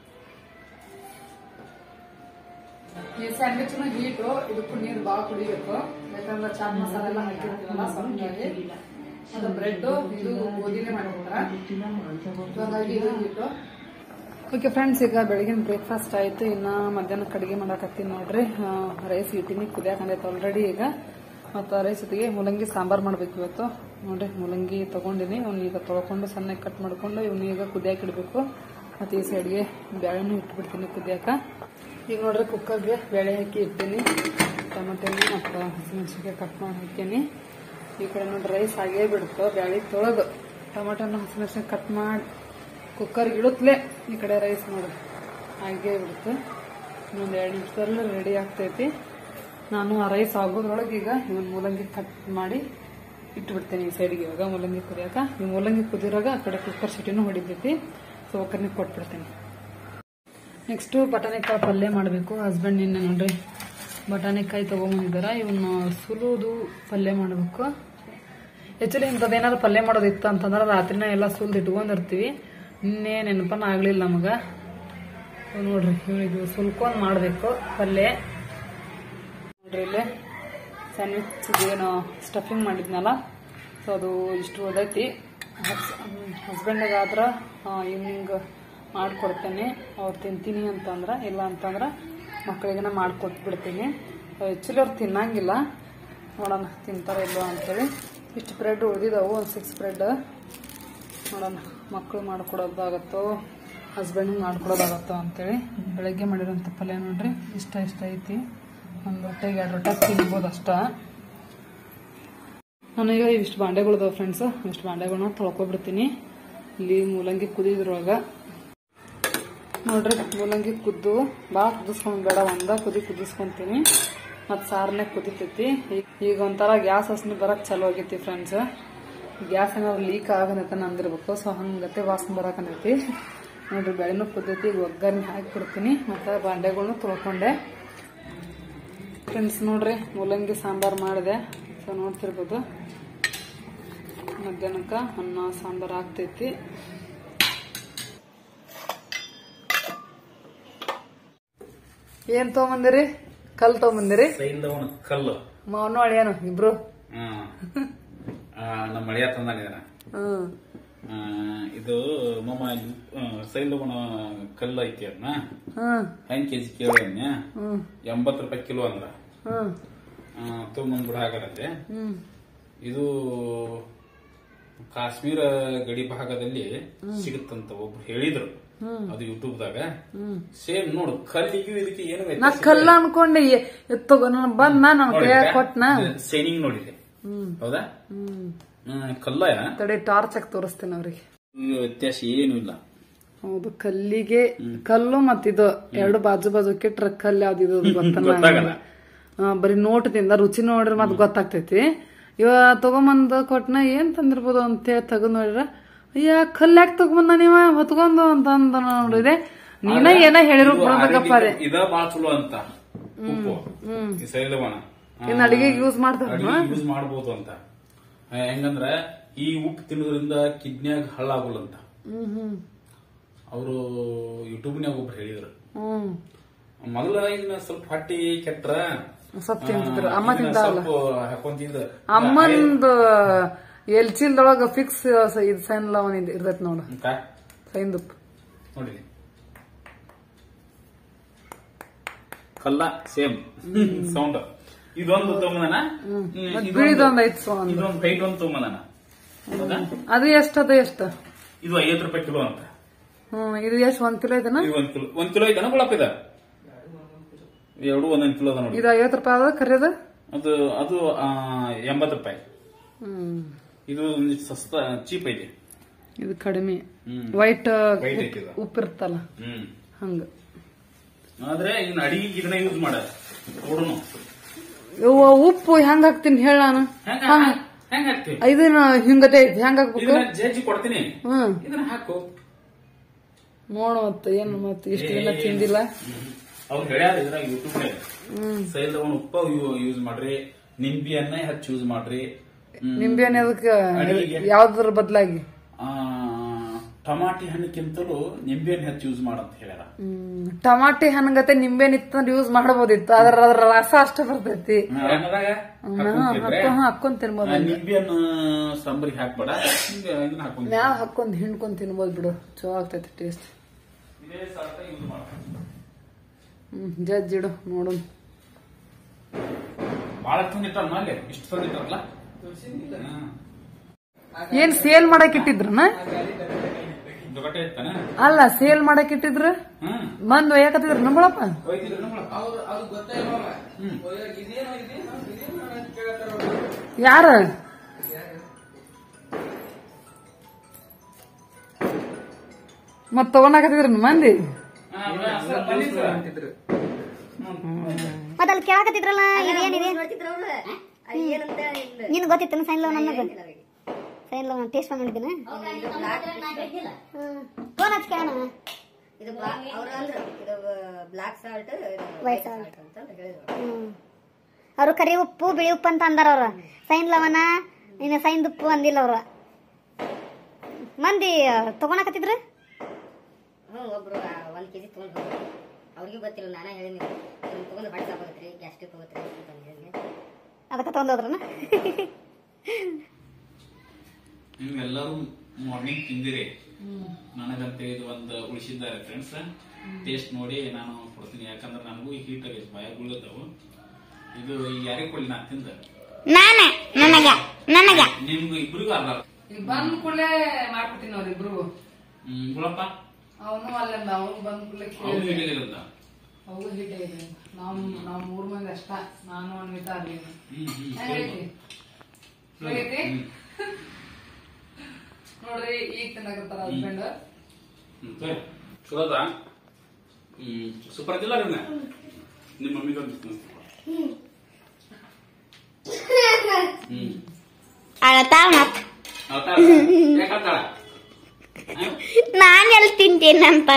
ಈ ಸ್ಯಾಂಡ್ವಿಚ್ ಹೀಟು ಇದಕ್ಕೂ ನೀರು ಬಾಳ ಕುಡಿಬೇಕು ಯಾಕಂದ್ರೆ ಚಾಟ್ ಮಸಾಲ ಎಲ್ಲ ಹಾಕಿರ್ತೀವಲ್ಲ ಸ್ವಲ್ಪ ಅದು ಬ್ರೆಡ್ ಇದು ಗೋಧಿನೇ ಮಾಡಿರ್ತಾರ ಹಾಗಾಗಿ ಇದು ಹೀಟು ಓಕೆ ಫ್ರೆಂಡ್ಸ್ ಈಗ ಬೆಳಗಿನ ಬ್ರೇಕ್ಫಾಸ್ಟ್ ಆಯ್ತು ಇನ್ನ ಮಧ್ಯಾಹ್ನಕ್ಕೆ ಅಡಿಗೆ ಮಾಡಕತ್ತೀನಿ ನೋಡ್ರಿ ರೈಸ್ ಇಟ್ಟಿನಿ ಕುದಿಯಾಕಂಡೈತೆ ಆಲ್ರೆಡಿ ಈಗ ಮತ್ತು ರೈಸ್ ಜೊತೆಗೆ ಮೂಲಂಗಿ ಸಾಂಬಾರ್ ಮಾಡ್ಬೇಕು ಇವತ್ತು ನೋಡ್ರಿ ಮೂಲಂಗಿ ತಗೊಂಡಿನಿ ಅವ್ನ ಈಗ ತೊಳ್ಕೊಂಡು ಸಣ್ಣಗೆ ಕಟ್ ಮಾಡ್ಕೊಂಡು ಇವ್ನ ಈಗ ಕುದಿಯಾಕ ಇಡಬೇಕು ಮತ್ತು ಈ ಸೈಡ್ಗೆ ಬೇಳೆನೂ ಇಟ್ಬಿಡ್ತೀನಿ ಕುದಿಯಾಕ ಈಗ ನೋಡ್ರಿ ಕುಕ್ಕರ್ಗೆ ಬೇಳೆ ಹಾಕಿ ಇಡ್ತೀನಿ ಟೊಮೆಟೊ ಮತ್ತು ಹಸಿಮೆಣಸಿನ್ಕಾಯಿ ಕಟ್ ಮಾಡಿ ಹಾಕೀನಿ ಈ ಕಡೆ ನೋಡಿ ರೈಸ್ ಆಗೇ ಬಿಡ್ತು ಬ್ಯಾಳಿ ತೊಳೆದು ಟೊಮೆಟೊನ ಹಸಿಮೆಣಸಿನ್ಕಾಯಿ ಕಟ್ ಮಾಡಿ ಕುಕ್ಕರ್ಗೆ ಇಡುತ್ತಲೇ ಈ ಕಡೆ ರೈಸ್ ನೋಡಿ ಹಾಗೇ ಬಿಡ್ತು ಇನ್ನೊಂದು ಎರಡು ನಿಮಿಷದಲ್ಲಿ ರೆಡಿ ಆಗ್ತೈತಿ ನಾನು ಆ ರೈಸ್ ಆಗೋದ್ರೊಳಗೆ ಈಗ ಇವನ್ ಮೂಲಂಗಿ ಕಟ್ ಮಾಡಿ ಇಟ್ಬಿಡ್ತೇನೆ ಈ ಸೈಡ್ಗೆ ಇವಾಗ ಮೂಲಂಗಿ ಕುದಿಯಾಕ ಈ ಮೂಲಂಗಿ ಕುದಿರಾಗ ಆ ಕಡೆ ಕುಕ್ಕರ್ ಸಿಟಿನೂ ಹೊಡಿತೈತಿ ಸೊ ಒಗ್ಗರಣೆ ಕೊಟ್ಬಿಡ್ತೀನಿ ನೆಕ್ಸ್ಟು ಬಟಾಣಿಕಾಯಿ ಪಲ್ಯ ಮಾಡಬೇಕು ಹಸ್ಬೆಂಡ್ ನಿನ್ನೆ ನೋಡ್ರಿ ಬಟಾಣಿಕಾಯಿ ತೊಗೊಂಬಂದಿದ್ದಾರೆ ಇವನ್ನ ಸುಲಿದು ಪಲ್ಯ ಮಾಡಬೇಕು ಆ್ಯಕ್ಚುಲಿ ಇಂಥದ್ದೇನಾದ್ರು ಪಲ್ಯ ಮಾಡೋದಿತ್ತು ಅಂತಂದ್ರೆ ರಾತ್ರಿನ ಎಲ್ಲ ಸುಲಿದು ಇಟ್ಕೊಂಡಿರ್ತೀವಿ ನಿನ್ನೆ ನೆನಪನ ಆಗಲಿಲ್ಲ ನಮಗೆ ನೋಡ್ರಿ ಇವಳಿಗೆ ಸುಲ್ಕೊಂಡು ಮಾಡಬೇಕು ಪಲ್ಯ ನೋಡ್ರಿ ಇಲ್ಲಿ ಸ್ಯಾಂಡ್ವಿಚ್ ಏನು ಸ್ಟಫಿಂಗ್ ಮಾಡಿದ್ನಲ್ಲ ಸೊ ಅದು ಇಷ್ಟು ಓದೈತಿ ಹಸ್ಬೆಂಡಿಗಾದ್ರೆ ಈವ್ನಿಂಗ್ ಮಾಡಿಕೊಡ್ತೇನೆ ಅವ್ರು ತಿಂತೀನಿ ಅಂತಂದ್ರೆ ಇಲ್ಲ ಅಂತಂದ್ರೆ ಮಕ್ಕಳಿಗೆನ ಮಾಡಿಕೊಟ್ಬಿಡ್ತೀನಿ ಆ್ಯಕ್ಚುಲಿ ಅವ್ರು ತಿನ್ನಂಗಿಲ್ಲ ನೋಡೋಣ ತಿಂತಾರೋ ಇಲ್ಲೋ ಅಂತೇಳಿ ಇಷ್ಟು ಬ್ರೆಡ್ ಉಳಿದಿದ್ದಾವು ಒಂದು ಸಿಕ್ಸ್ ಬ್ರೆಡ್ ನೋಡೋಣ ಮಕ್ಕಳು ಮಾಡ್ಕೊಡೋದಾಗತ್ತೋ ಹಸ್ಬೆಂಡಿಗೆ ಮಾಡ್ಕೊಡೋದಾಗತ್ತೋ ಅಂತೇಳಿ ಬೆಳಗ್ಗೆ ಮಾಡಿರೋಂಥ ಪಲ್ಯ ನೋಡ್ರಿ ಇಷ್ಟ ಇಷ್ಟ ಐತಿ ಒಂದು ಹೊಟ್ಟೆಗೆ ಎರಡು ರೊಟ್ಟೆ ತಿನ್ಬೋದು ಅಷ್ಟ ನಾನೀಗ ಇಷ್ಟು ಬಾಂಡೆಗಳಿದಾವೆ ಫ್ರೆಂಡ್ಸ್ ಇಷ್ಟು ಬಾಂಡೆಗಳನ್ನ ತೊಳ್ಕೊಬಿಡ್ತೀನಿ ಇಲ್ಲಿ ಮೂಲಂಗಿ ಕುದಿದ್ರೊಳಗ ನೋಡ್ರಿ ಮೂಲಂಗಿ ಕುದ್ದು ಭಾಳ ಕುದಿಸ್ಕೊಂಡ್ ಬೇಡ ಒಂದ ಕುದಿ ಕುದಿಸ್ಕೊಂತೀನಿ ಮತ್ತು ಸಾರನೆ ಕುದಿತೈತಿ ಈಗ- ಈಗ ಒಂಥರ ಗ್ಯಾಸ್ ವಾಸನೆ ಬರಕ್ ಚಲೋ ಆಗೈತಿ ಫ್ರೆಂಡ್ಸ್ ಗ್ಯಾಸ್ ಏನಾದ್ರು ಲೀಕ್ ಆಗನೈತೆ ಅಂದಿರ್ಬೇಕು ಸೊ ಹಂಗತೆ ವಾಸನೆ ಬರಕಂದೈತಿ ನೋಡ್ರಿ ಬೆಳೆನೂ ಕುದ್ದೈತಿ ಈಗ ಒಗ್ಗರಣೆ ಹಾಕಿ ಬಿಡ್ತೀನಿ ಮತ್ತು ಬಾಂಡೆಗಳ್ನು ತೊಳ್ಕೊಂಡೆ ಫ್ರೆಂಡ್ಸ್ ನೋಡ್ರಿ ಮೂಲಂಗಿ ಸಾಂಬಾರು ಮಾಡಿದೆ ಸೊ ನೋಡ್ತಿರ್ಬೋದು ಮಧ್ಯಾಹ್ನಕ್ಕೆ ಅನ್ನ ಸಾಂಬಾರು ಆಗ್ತೈತಿ ಏನ್ ತಗೊಂಬಂದಿರಿ ಕಲ್ ತಗೊಂಬಂದಿರಿ ಸೈಲ್ದವನ ಕಲ್ಲು ಮಾವನು ಅಳಿಯನು ಇಬ್ರು ಹ್ಮ್. ಆ, ನಮ್ಮ ಮಳೆಯ ತಂದಾನಿದಾನ ಹ್ಮ್ ಇದು ಮಮ್ಮ ಸೈಲ್ದವನ ಕಲ್ಲು ಐತಿ ಅದನ್ನ ಹ್ಮ್ ಹೆಂಗ್ ಕೆಜಿ ಕೇಳಿ ಹ್ಮ್ ಎಂಬತ್ತು ರೂಪಾಯಿ ಕಿಲೋ ಅಂದ್ರ ಹ್ಮ್ ತೊಗೊಂಬಂದ್ಬಿಡ ಹಾಗಾದ್ರೆ ಹ್ಮ್ ಇದು ಕಾಶ್ಮೀರ ಗಡಿ ಭಾಗದಲ್ಲಿ ಸಿಗುತ್ತಂತ ಒಬ್ರು ಹೇಳಿದ್ರು ಅದು ಯೂಟ್ಯೂಬ್ ದಾಗ ಸೇಮ್ ನೋಡು ಕಲ್ಲಿಗೂ ಇದಕ್ಕೆ ಏನು ನಾ ವ್ಯತ್ಯಾಸ ಕಲ್ಲ ಅನ್ಕೊಂಡೆ ತಗೋ ನಾನು ಬಂದ ನಾನು ಕೈಯಾಗ ಕೊಟ್ನ ಸೈನಿಂಗ್ ನೋಡಿದೆ ಹ್ಮ್ ಹೌದಾ ಹ್ಮ್ ಹ್ಮ್, ಕಲ್ಲ ತಡೆ ಟಾರ್ಚ್ ಹಾಕಿ ತೋರಿಸ್ತೇನೆ ಅವ್ರಿಗೆ ಈ ವ್ಯತ್ಯಾಸ ಏನು ಇಲ್ಲ ಹೌದು ಕಲ್ಲಿಗೆ ಕಲ್ಲು ಮತ್ತಿದು ಎರಡು ಬಾಜು ಬಾಜು ಕೆಟ್ರ ಕಲ್ಲು ಯಾವ್ದಿದು ಗೊತ್ತಾಗಲ್ಲ. ಗೊತ್ತಲ್ಲ ಬರೀ ನೋಟದಿಂದ ರುಚಿ ನೋಡ್ರಿ ಮತ್ ಗೊತ್ತಾಗ್ತೈತಿ ಇವ ತಗೊಂಬಂದ್ ಕೊಟ್ನ ಏನ್ ತಂದಿರ್ಬೋದು ಅಂತೇಳಿ ತಗೊಂಡ್ ನೋಡ್ರ ಅಯ್ಯ ಕಲ್ಲು ಯಾಕೆ ತಗೊಂಬಂದ ನೀವ ಹೊತ್ಕೊಂಡು ಅಂತ ಅಂದ ನೋಡಿದೆ ನೀನ ಏನ ಹೇಳಿರು ಇದು ಬಿಡ್ಬೇಕಪ್ಪ ಅದೇ ಆರೋಗ್ಯಕ್ಕೆ ಇದ ಬಾಳ ಚಲೋ ಅಂತ ಉಪ್ಪು ಈ ಸೈಲವನ ಇನ್ ಅಡಿಗೆಗೆ ಯೂಸ್ ಮಾಡ್ತಾರ ಯೂಸ್ ಮಾಡಬಹುದು ಅಂತ ಆ, ಹೆಂಗಂದ್ರ ಈ ಉಪ್ಪು ತಿನ್ನೋದ್ರಿಂದ ಕಿಡ್ನಿಯಾಗ ಹಳ್ಳಾಗುಲ್ಲ ಅಂತ ಹ್ಮ್ ಹ್ಮ್ ಅವರು ಯೂಟ್ಯೂಬ್ನ್ಯಾಗ ಒಬ್ರು ಹೇಳಿದ್ರು ಹ್ಮ್ ಮೊದಲ ಇದನ್ನ ಸ್ವಲ್ಪ ಹೊಟ್ಟಿ ಕೆಟ್ರ ಸ್ವಲ್ಪ ತಿಂತಿದ್ರು ಅಮ್ಮ ಇದನ್ನ ತಿಂತಾವಲ್ಲ ಸ್ವಲ್ಪ ಹಾಕೊಂತಿದ್ರು ಅಮ್ಮಂದು ಎಲ್ಚಿಲ್ದೊಳಗ ಫಿಕ್ಸ್ ಇದು ಸೈನ್ ಲವನ್ ಇರ್ತೈತಿ ನೋಡು ಅಂತ ಸೈನ್ ದುಪ್ಪ ನೋಡಿ ಕಲ್ಲ ಸೇಮ್ ಸೌಂಡ್ ಇದೊಂದು ತೊಗೊಂಬದನ ಬಿಳಿದೊಂದ್ ಐತ್ ಸೊ ಅಂದ್. ಇದೊಂದು ಕೈಟ್ ಒಂದು ತೊಗೊಂಬದನ ಹೌದಾ ಅದು ಎಷ್ಟ್ ಅದು ಎಷ್ಟ ಇದು ಐವತ್ತು ರೂಪಾಯಿ ಕಿಲೋ ಅಂತ ಹ್ಮ್ ಇದು ಎಷ್ಟ್ ಒಂದ್ ಕಿಲೋ ಐತನ ಇದು ಒಂದ್ ಕಿಲೋ ಒಂದ್ ಕಿಲೋ ಐತನ ಗುಳಪ್ಪ ಇದ ಎರಡು ಒಂದೊಂದ್ ಕಿಲೋ ಅದ ನೋಡಿ ಇದು ಐವತ್ ರೂಪಾಯಿ ಅದ ಕರಿಯದ ಅದು ಅದು ಆ, ಎಂಬತ್ತು ರೂಪಾಯಿ ಹ್ಮ್ ಇದು ಒಂದ್ ಸಸ್ತ ಚೀಪ್ ಐತಿ ಇದು ಕಡಿಮೆ ಹ್ಮ್ ವೈಟ್ White ಐತಿ ಇದು. ಉಪ್ಪಿರ್ತಲ್ಲ ಹ್ಮ್ ಹಂಗ ಆದ್ರೆ ಇನ್ ಅಡಿಗೆ ಇದನ್ನ ಯೂಸ್ ಮಾಡ ನೋಡುನು ಇವ ಉಪ್ಪು ಹೆಂಗ್ ಹಾಕ್ತೀನಿ ಹೇಳ ನಾನು ಹೆಂಗ ಹೆಂಗ ಹಾಕ್ತಿ ಇದನ್ನ ಹಿಂಗತೆ ಐತಿ ಹೆಂಗ್ ಹಾಕ್ಬೇಕು ಇದನ್ನ ಜಜ್ಜಿ ಕೊಡ್ತೀನಿ ಹ್ಮ್ ಇದನ್ನ ಹಾಕು ನೋಡು ಮತ್ತೆ ಏನ್ ಮತ್ತೆ ಇಷ್ಟು ದಿನ ತಿಂದಿಲ್ಲ ಅವ್ರು ಹೇಳ್ಯಾರ ಇದ್ರಾಗ ಯೂಟ್ಯೂಬ್ ಹ್ಮ್ ಸೈಲ್ದವನ್ ಉಪ್ಪ ಯೂಸ್ ಮಾಡ್ರಿ ನಿಂಬಿಯನ್ನ ಹೆಚ್ಚು ಯೂಸ್ ಮಾಡ್ರಿ ಹ್ಮ್. ನಿಂಬೆ ಹಣ್ಣು ಅದಕ್ಕೆ ಅಡಿಗೆಗೆ? ಯಾವ್ದ್ರ ಬದ್ಲಾಗಿ ಆ, ಟಮಾಟಿ ಹಣ್ಣಕ್ಕಿಂತಲೂ ನಿಂಬೆಹಣ್ಣು ಹೆಚ್ಚು ಯೂಸ್ ಮಾಡಂತ ಹೇಳ್ಯಾರ ಹ್ಮ್ ಟಮಾಟಿ ಹಣ್ಣಗತೆ ನಿಂಬೆ ನಿತ್ತಂದ್ರೆ ಯೂಸ್ ಮಾಡಬಹುದಿತ್ತು ಅದ್ರ ಅದ್ರ ರಸ ಅಷ್ಟ ಬರ್ತೈತಿ ಅನ್ನದಾಗ ಹಾಕೊಂತಿದ್ರೆ, ಹಾಕೊಂಡ್ ಹಾಕೊಂಡ್ ತಿನ್ಬೋದು ಆ, ನಿಂಬೆಹಣ್ಣು ಸಾಂಬಾರಿಗೆ ಹಾಕ್ಬೇಡ ನಿಂಬೆ ಇದನ್ನ ಹಾಕೊಂಡ್ ಮ್ಯಾಲ ಹಾಕೊಂಡ್ ಹಿಂಡ್ಕೊಂಡ್ ತಿನ್ಬೋದು ಬಿಡು ಚಲೋ ಆಗ್ತೈತಿ ಟೇಸ್ಟ್ ಇದೇ ಸಾಲ್ಟ ಯೂಸ್ ಮಾಡ ಹ್ಮ್ ಜಜ್ಜಿಡು ನೋಡು ಬಾಳ ತಂದಿಟ್ಟಾರ ಅಲ್ಲಿ ಇಷ್ಟು ತಂದಿಟ್ಟಾರಲ್ಲ ಹ್ಮ್. ಏನ್ ಸೇಲ್ ಮಾಡಕ್ ಇಟ್ಟಿದ್ರನ ದೊಡ್ಡ ಇರ್ತಾನೆ ಅಲ್ಲ ಸೇಲ್ ಮಾಡಕ್ ಇಟ್ಟಿದ್ರ ಹ್ಮ್ ಬಂದ್ ಒಯ್ಯಕತ್ತಿದ್ರ ನಂಬಳಪ್ಪ ಹೋಯ್ತಿದ್ರು ನಮ್ಮಳ. ಹ್ಮ್ ಯಾರ ಮತ್ ತಗೊಂಡಾಕತ್ತಿದ್ರ ಮಂದಿ ಆ, ಅಸಲ ಬಂದಿದ್ರು. ಮತ್ತ ಅಲ್ಲಿ ಕೇಳಕತ್ತಿದ್ರಲ್ಲ ಇದೇನಿದೆ ನಿನ್ ಗೊತ್ತಿತ್ತು ಸೈನ್ ಲವ್ ನನಗ ಸೈನ್ ಲವ್ ಟೇಸ್ಟ್ ಮಾಡಿದ್ದೀನ ಫೋನ್ ಹಚ್ಕೋಣ ಇದು ಅವ್ರ ಅಂದ್ರು ಇದು ಬ್ಲಾಕ್ ಸಾಲ್ಟ್ White salt. ಅಂತ ಹೇಳಿದ್ರು ಹ್ಮ್ ಅವರು ಕರಿ ಉಪ್ಪು ಬಿಳಿ ಉಪ್ಪು ಅಂತ ಅಂದಾರ ಅವ್ರ ಸೈನ್ ಲವನ ಇನ್ನು ಸೈನ್ ಉಪ್ಪು ಅಂದಿಲ್ಲ ಅವ್ರ ಮಂದಿ ತಗೊಳಕತ್ತಿದ್ರ ಹ್ಞೂ ಒಬ್ರು ಆ, ಒಂದ್ ಕೆಜಿ ತಗೊಂಡ್ ಹೋದ್ರು ಅವ್ರಿಗೂ ಗೊತ್ತಿಲ್ಲ ನಾನೇ ಹೇಳಿನಿ ಇದನ್ನ ತಗೊಂಡು ಹೊಟ್ಟೆ ಹೋಗತ್ರಿ ಗ್ಯಾಸ್ಟ್ರಿಕ್ ಹೋಗತ್ರಿ ಅಂತ ಹೇಳಿನಿ ಅದಕ್ಕೆ ತಗೊಂಡೋದ್ರನ ನೀವೆಲ್ಲರೂ ಮಾರ್ನಿಂಗ್ ತಿಂದಿರಿ ನನಗಂತ ಇದು ಒಂದು ಉಳಿಸಿದ್ದಾರೆ ಫ್ರೆಂಡ್ಸ್ ಟೇಸ್ಟ್ ನೋಡಿ ನಾನು ಕೊಡ್ತೀನಿ ಯಾಕಂದ್ರೆ ನನಗೂ ಈ ಹೀಟ್ ಆಗೈತೆ ಭಯ ಬೀಳುತ್ತವು ಇದು ಯಾರಿಗೆ ಕೊಡ್ಲಿ ನಾನು ತಿಂದ ನಾನ ನನಗ ನನಗ ನಿಮ್ಗೆ ಇಬ್ರಿಗೂ ಅಲ್ಲ ಈಗ ಬಂದ್ ಕೂಡಲೇ ಮಾಡ್ಬಿಟ್ಟಿನಿ ಅವ್ರಿಬ್ರಿಗೂ ಹ್ಮ್ ಗುಳಪ್ಪ ಅವನು ಅಲ್ಲಿಂದ ಅವನು ಬಂದ್ ಕೂಡಲೇ ಅವ್ರು ಕೇಳಿದೆ ಹೇಳಿದಿರಂತ ಅವು ಹಿಟ್ ಇದೆ ನಾವ್ ನಾವ್ ಮೂರ್ ಮಂದಿ ಅಷ್ಟ ನಾನು ಅನ್ವಿತಾ ಅಲ್ಲಿ ಹ್ಮ್ ಹ್ಮ್ ಹೆಂಗೈತಿ ಹೇಗೈತಿ ಹ್ಮ್. ನೋಡ್ರಿ ಈಗ ತಿನ್ನಕತ್ತಾರ ಹಸ್ಬೆಂಡ್ ಹ್ಮ್, ಸರಿ. ಚಲೋ ಅದ ಹ್ಮ್ ಸೂಪರ್ ಆಗಿಲ್ಲ ಅದನ್ನ ನಿಮ್ಮ ಮಮ್ಮಿಗೆ ಹ್ಮ್ ಅಳತಾಳ ಮತ್ ಅವತಾರ ಯಾಕಂತಾಳ ನಾನ್ ಎಲ್ಲಿ ತಿಂತೀನಂತ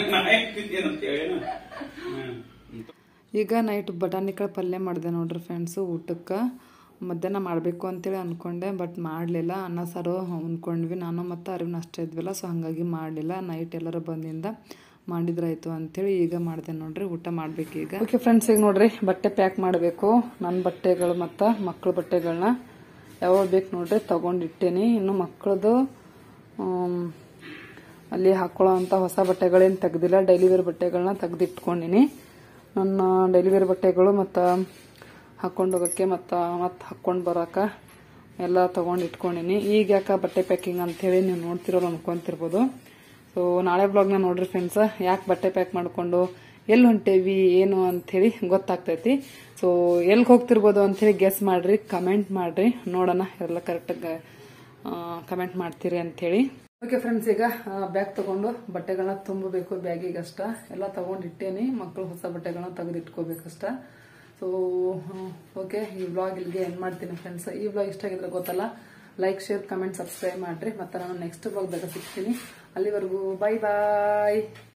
ಈಗ ನೈಟ್ ಬಟಾಣಿಕಾಳು ಪಲ್ಯ ಮಾಡಿದೆ ನೋಡ್ರಿ ಫ್ರೆಂಡ್ಸು ಊಟಕ್ಕೆ ಮಧ್ಯಾಹ್ನ ಮಾಡಬೇಕು ಅಂತೇಳಿ ಅಂದ್ಕೊಂಡೆ ಬಟ್ ಮಾಡಲಿಲ್ಲ ಅನ್ನ ಸಾರು ಅಂದ್ಕೊಂಡ್ವಿ ನಾನು ಮತ್ತು ಅರಿವಿನ ಅಷ್ಟೇ ಇದ್ವಿಲ್ಲ ಸೊ ಹಾಗಾಗಿ ಮಾಡಲಿಲ್ಲ ನೈಟ್ ಎಲ್ಲರೂ ಬಂದಿಂದ ಮಾಡಿದ್ರಾಯ್ತು ಅಂಥೇಳಿ ಈಗ ಮಾಡಿದೆ ನೋಡ್ರಿ ಊಟ ಮಾಡ್ಬೇಕು ಈಗ ಓಕೆ ಫ್ರೆಂಡ್ಸ್ ಈಗ ನೋಡ್ರಿ ಬಟ್ಟೆ ಪ್ಯಾಕ್ ಮಾಡಬೇಕು ನನ್ನ ಬಟ್ಟೆಗಳು ಮತ್ತು ಮಕ್ಕಳ ಬಟ್ಟೆಗಳನ್ನ ಯಾವ ಬೇಕು ನೋಡ್ರಿ ತಗೊಂಡಿಟ್ಟೇನಿ ಇನ್ನು ಮಕ್ಕಳದು ಅಲ್ಲಿ ಹಾಕೊಳ್ಳೋ ಅಂಥ ಹೊಸ ಬಟ್ಟೆಗಳೇನು ತೆಗ್ದಿಲ್ಲ ಡೈಲಿ ವೇರ್ ಬಟ್ಟೆಗಳನ್ನ ತೆಗ್ದಿಟ್ಕೊಂಡಿನಿ ನನ್ನ ಡೈಲಿ ವೇರ್ ಬಟ್ಟೆಗಳು ಮತ್ತು ಹಾಕೊಂಡು ಹೋಗೋಕ್ಕೆ ಮತ್ತು ಮತ್ತೆ ಹಾಕ್ಕೊಂಡು ಬರೋಕೆ ಎಲ್ಲ ತೊಗೊಂಡು ಇಟ್ಕೊಂಡಿನಿ ಈಗ ಯಾಕೆ ಬಟ್ಟೆ ಪ್ಯಾಕಿಂಗ್ ಅಂಥೇಳಿ ನೀವು ನೋಡ್ತಿರೋರು ಅನ್ಕೊಂತಿರ್ಬೋದು ಸೊ ನಾಳೆ ಬ್ಲಾಗ್ನ ನೋಡ್ರಿ ಫ್ರೆಂಡ್ಸ್ ಯಾಕೆ ಬಟ್ಟೆ ಪ್ಯಾಕ್ ಮಾಡಿಕೊಂಡು ಎಲ್ಲಿ ಹೊಂಟೇವಿ ಏನು ಅಂಥೇಳಿ ಗೊತ್ತಾಗ್ತೈತಿ ಸೊ ಎಲ್ಲಿ ಹೋಗ್ತಿರ್ಬೋದು ಅಂಥೇಳಿ ಗೆಸ್ ಮಾಡ್ರಿ ಕಮೆಂಟ್ ಮಾಡ್ರಿ ನೋಡೋಣ ಎಲ್ಲ ಕರೆಕ್ಟಾಗಿ ಕಮೆಂಟ್ ಮಾಡ್ತೀರಿ ಅಂಥೇಳಿ ಓಕೆ ಫ್ರೆಂಡ್ಸ್ ಈಗ ಬ್ಯಾಗ್ ತಗೊಂಡು ಬಟ್ಟೆಗಳನ್ನ ತುಂಬಬೇಕು ಬ್ಯಾಗಿಗೆ ಅಷ್ಟ ಎಲ್ಲ ತಗೊಂಡು ಇಟ್ಟೇನಿ ಮಕ್ಕಳು ಹೊಸ ಬಟ್ಟೆಗಳನ್ನ ತೆಗೆದು ಇಟ್ಕೋಬೇಕಷ್ಟ ಸೊ ಓಕೆ ಈ ಬ್ಲಾಗ್ ಇಲ್ಲಿಗೆ ಎಂಡ್ ಮಾಡ್ತೀನಿ ಫ್ರೆಂಡ್ಸ್ ಈ ಬ್ಲಾಗ್ ಇಷ್ಟ ಆಗಿದ್ರೆ ಗೊತ್ತಲ್ಲ ಲೈಕ್ ಶೇರ್ ಕಮೆಂಟ್ ಸಬ್ಸ್ಕ್ರೈಬ್ ಮಾಡ್ರಿ ಮತ್ತೆ ನಾನು ನೆಕ್ಸ್ಟ್ ಬ್ಲಾಗ್ದಾಗ ಸಿಗ್ತೀನಿ ಅಲ್ಲಿವರೆಗೂ ಬೈ ಬಾಯ್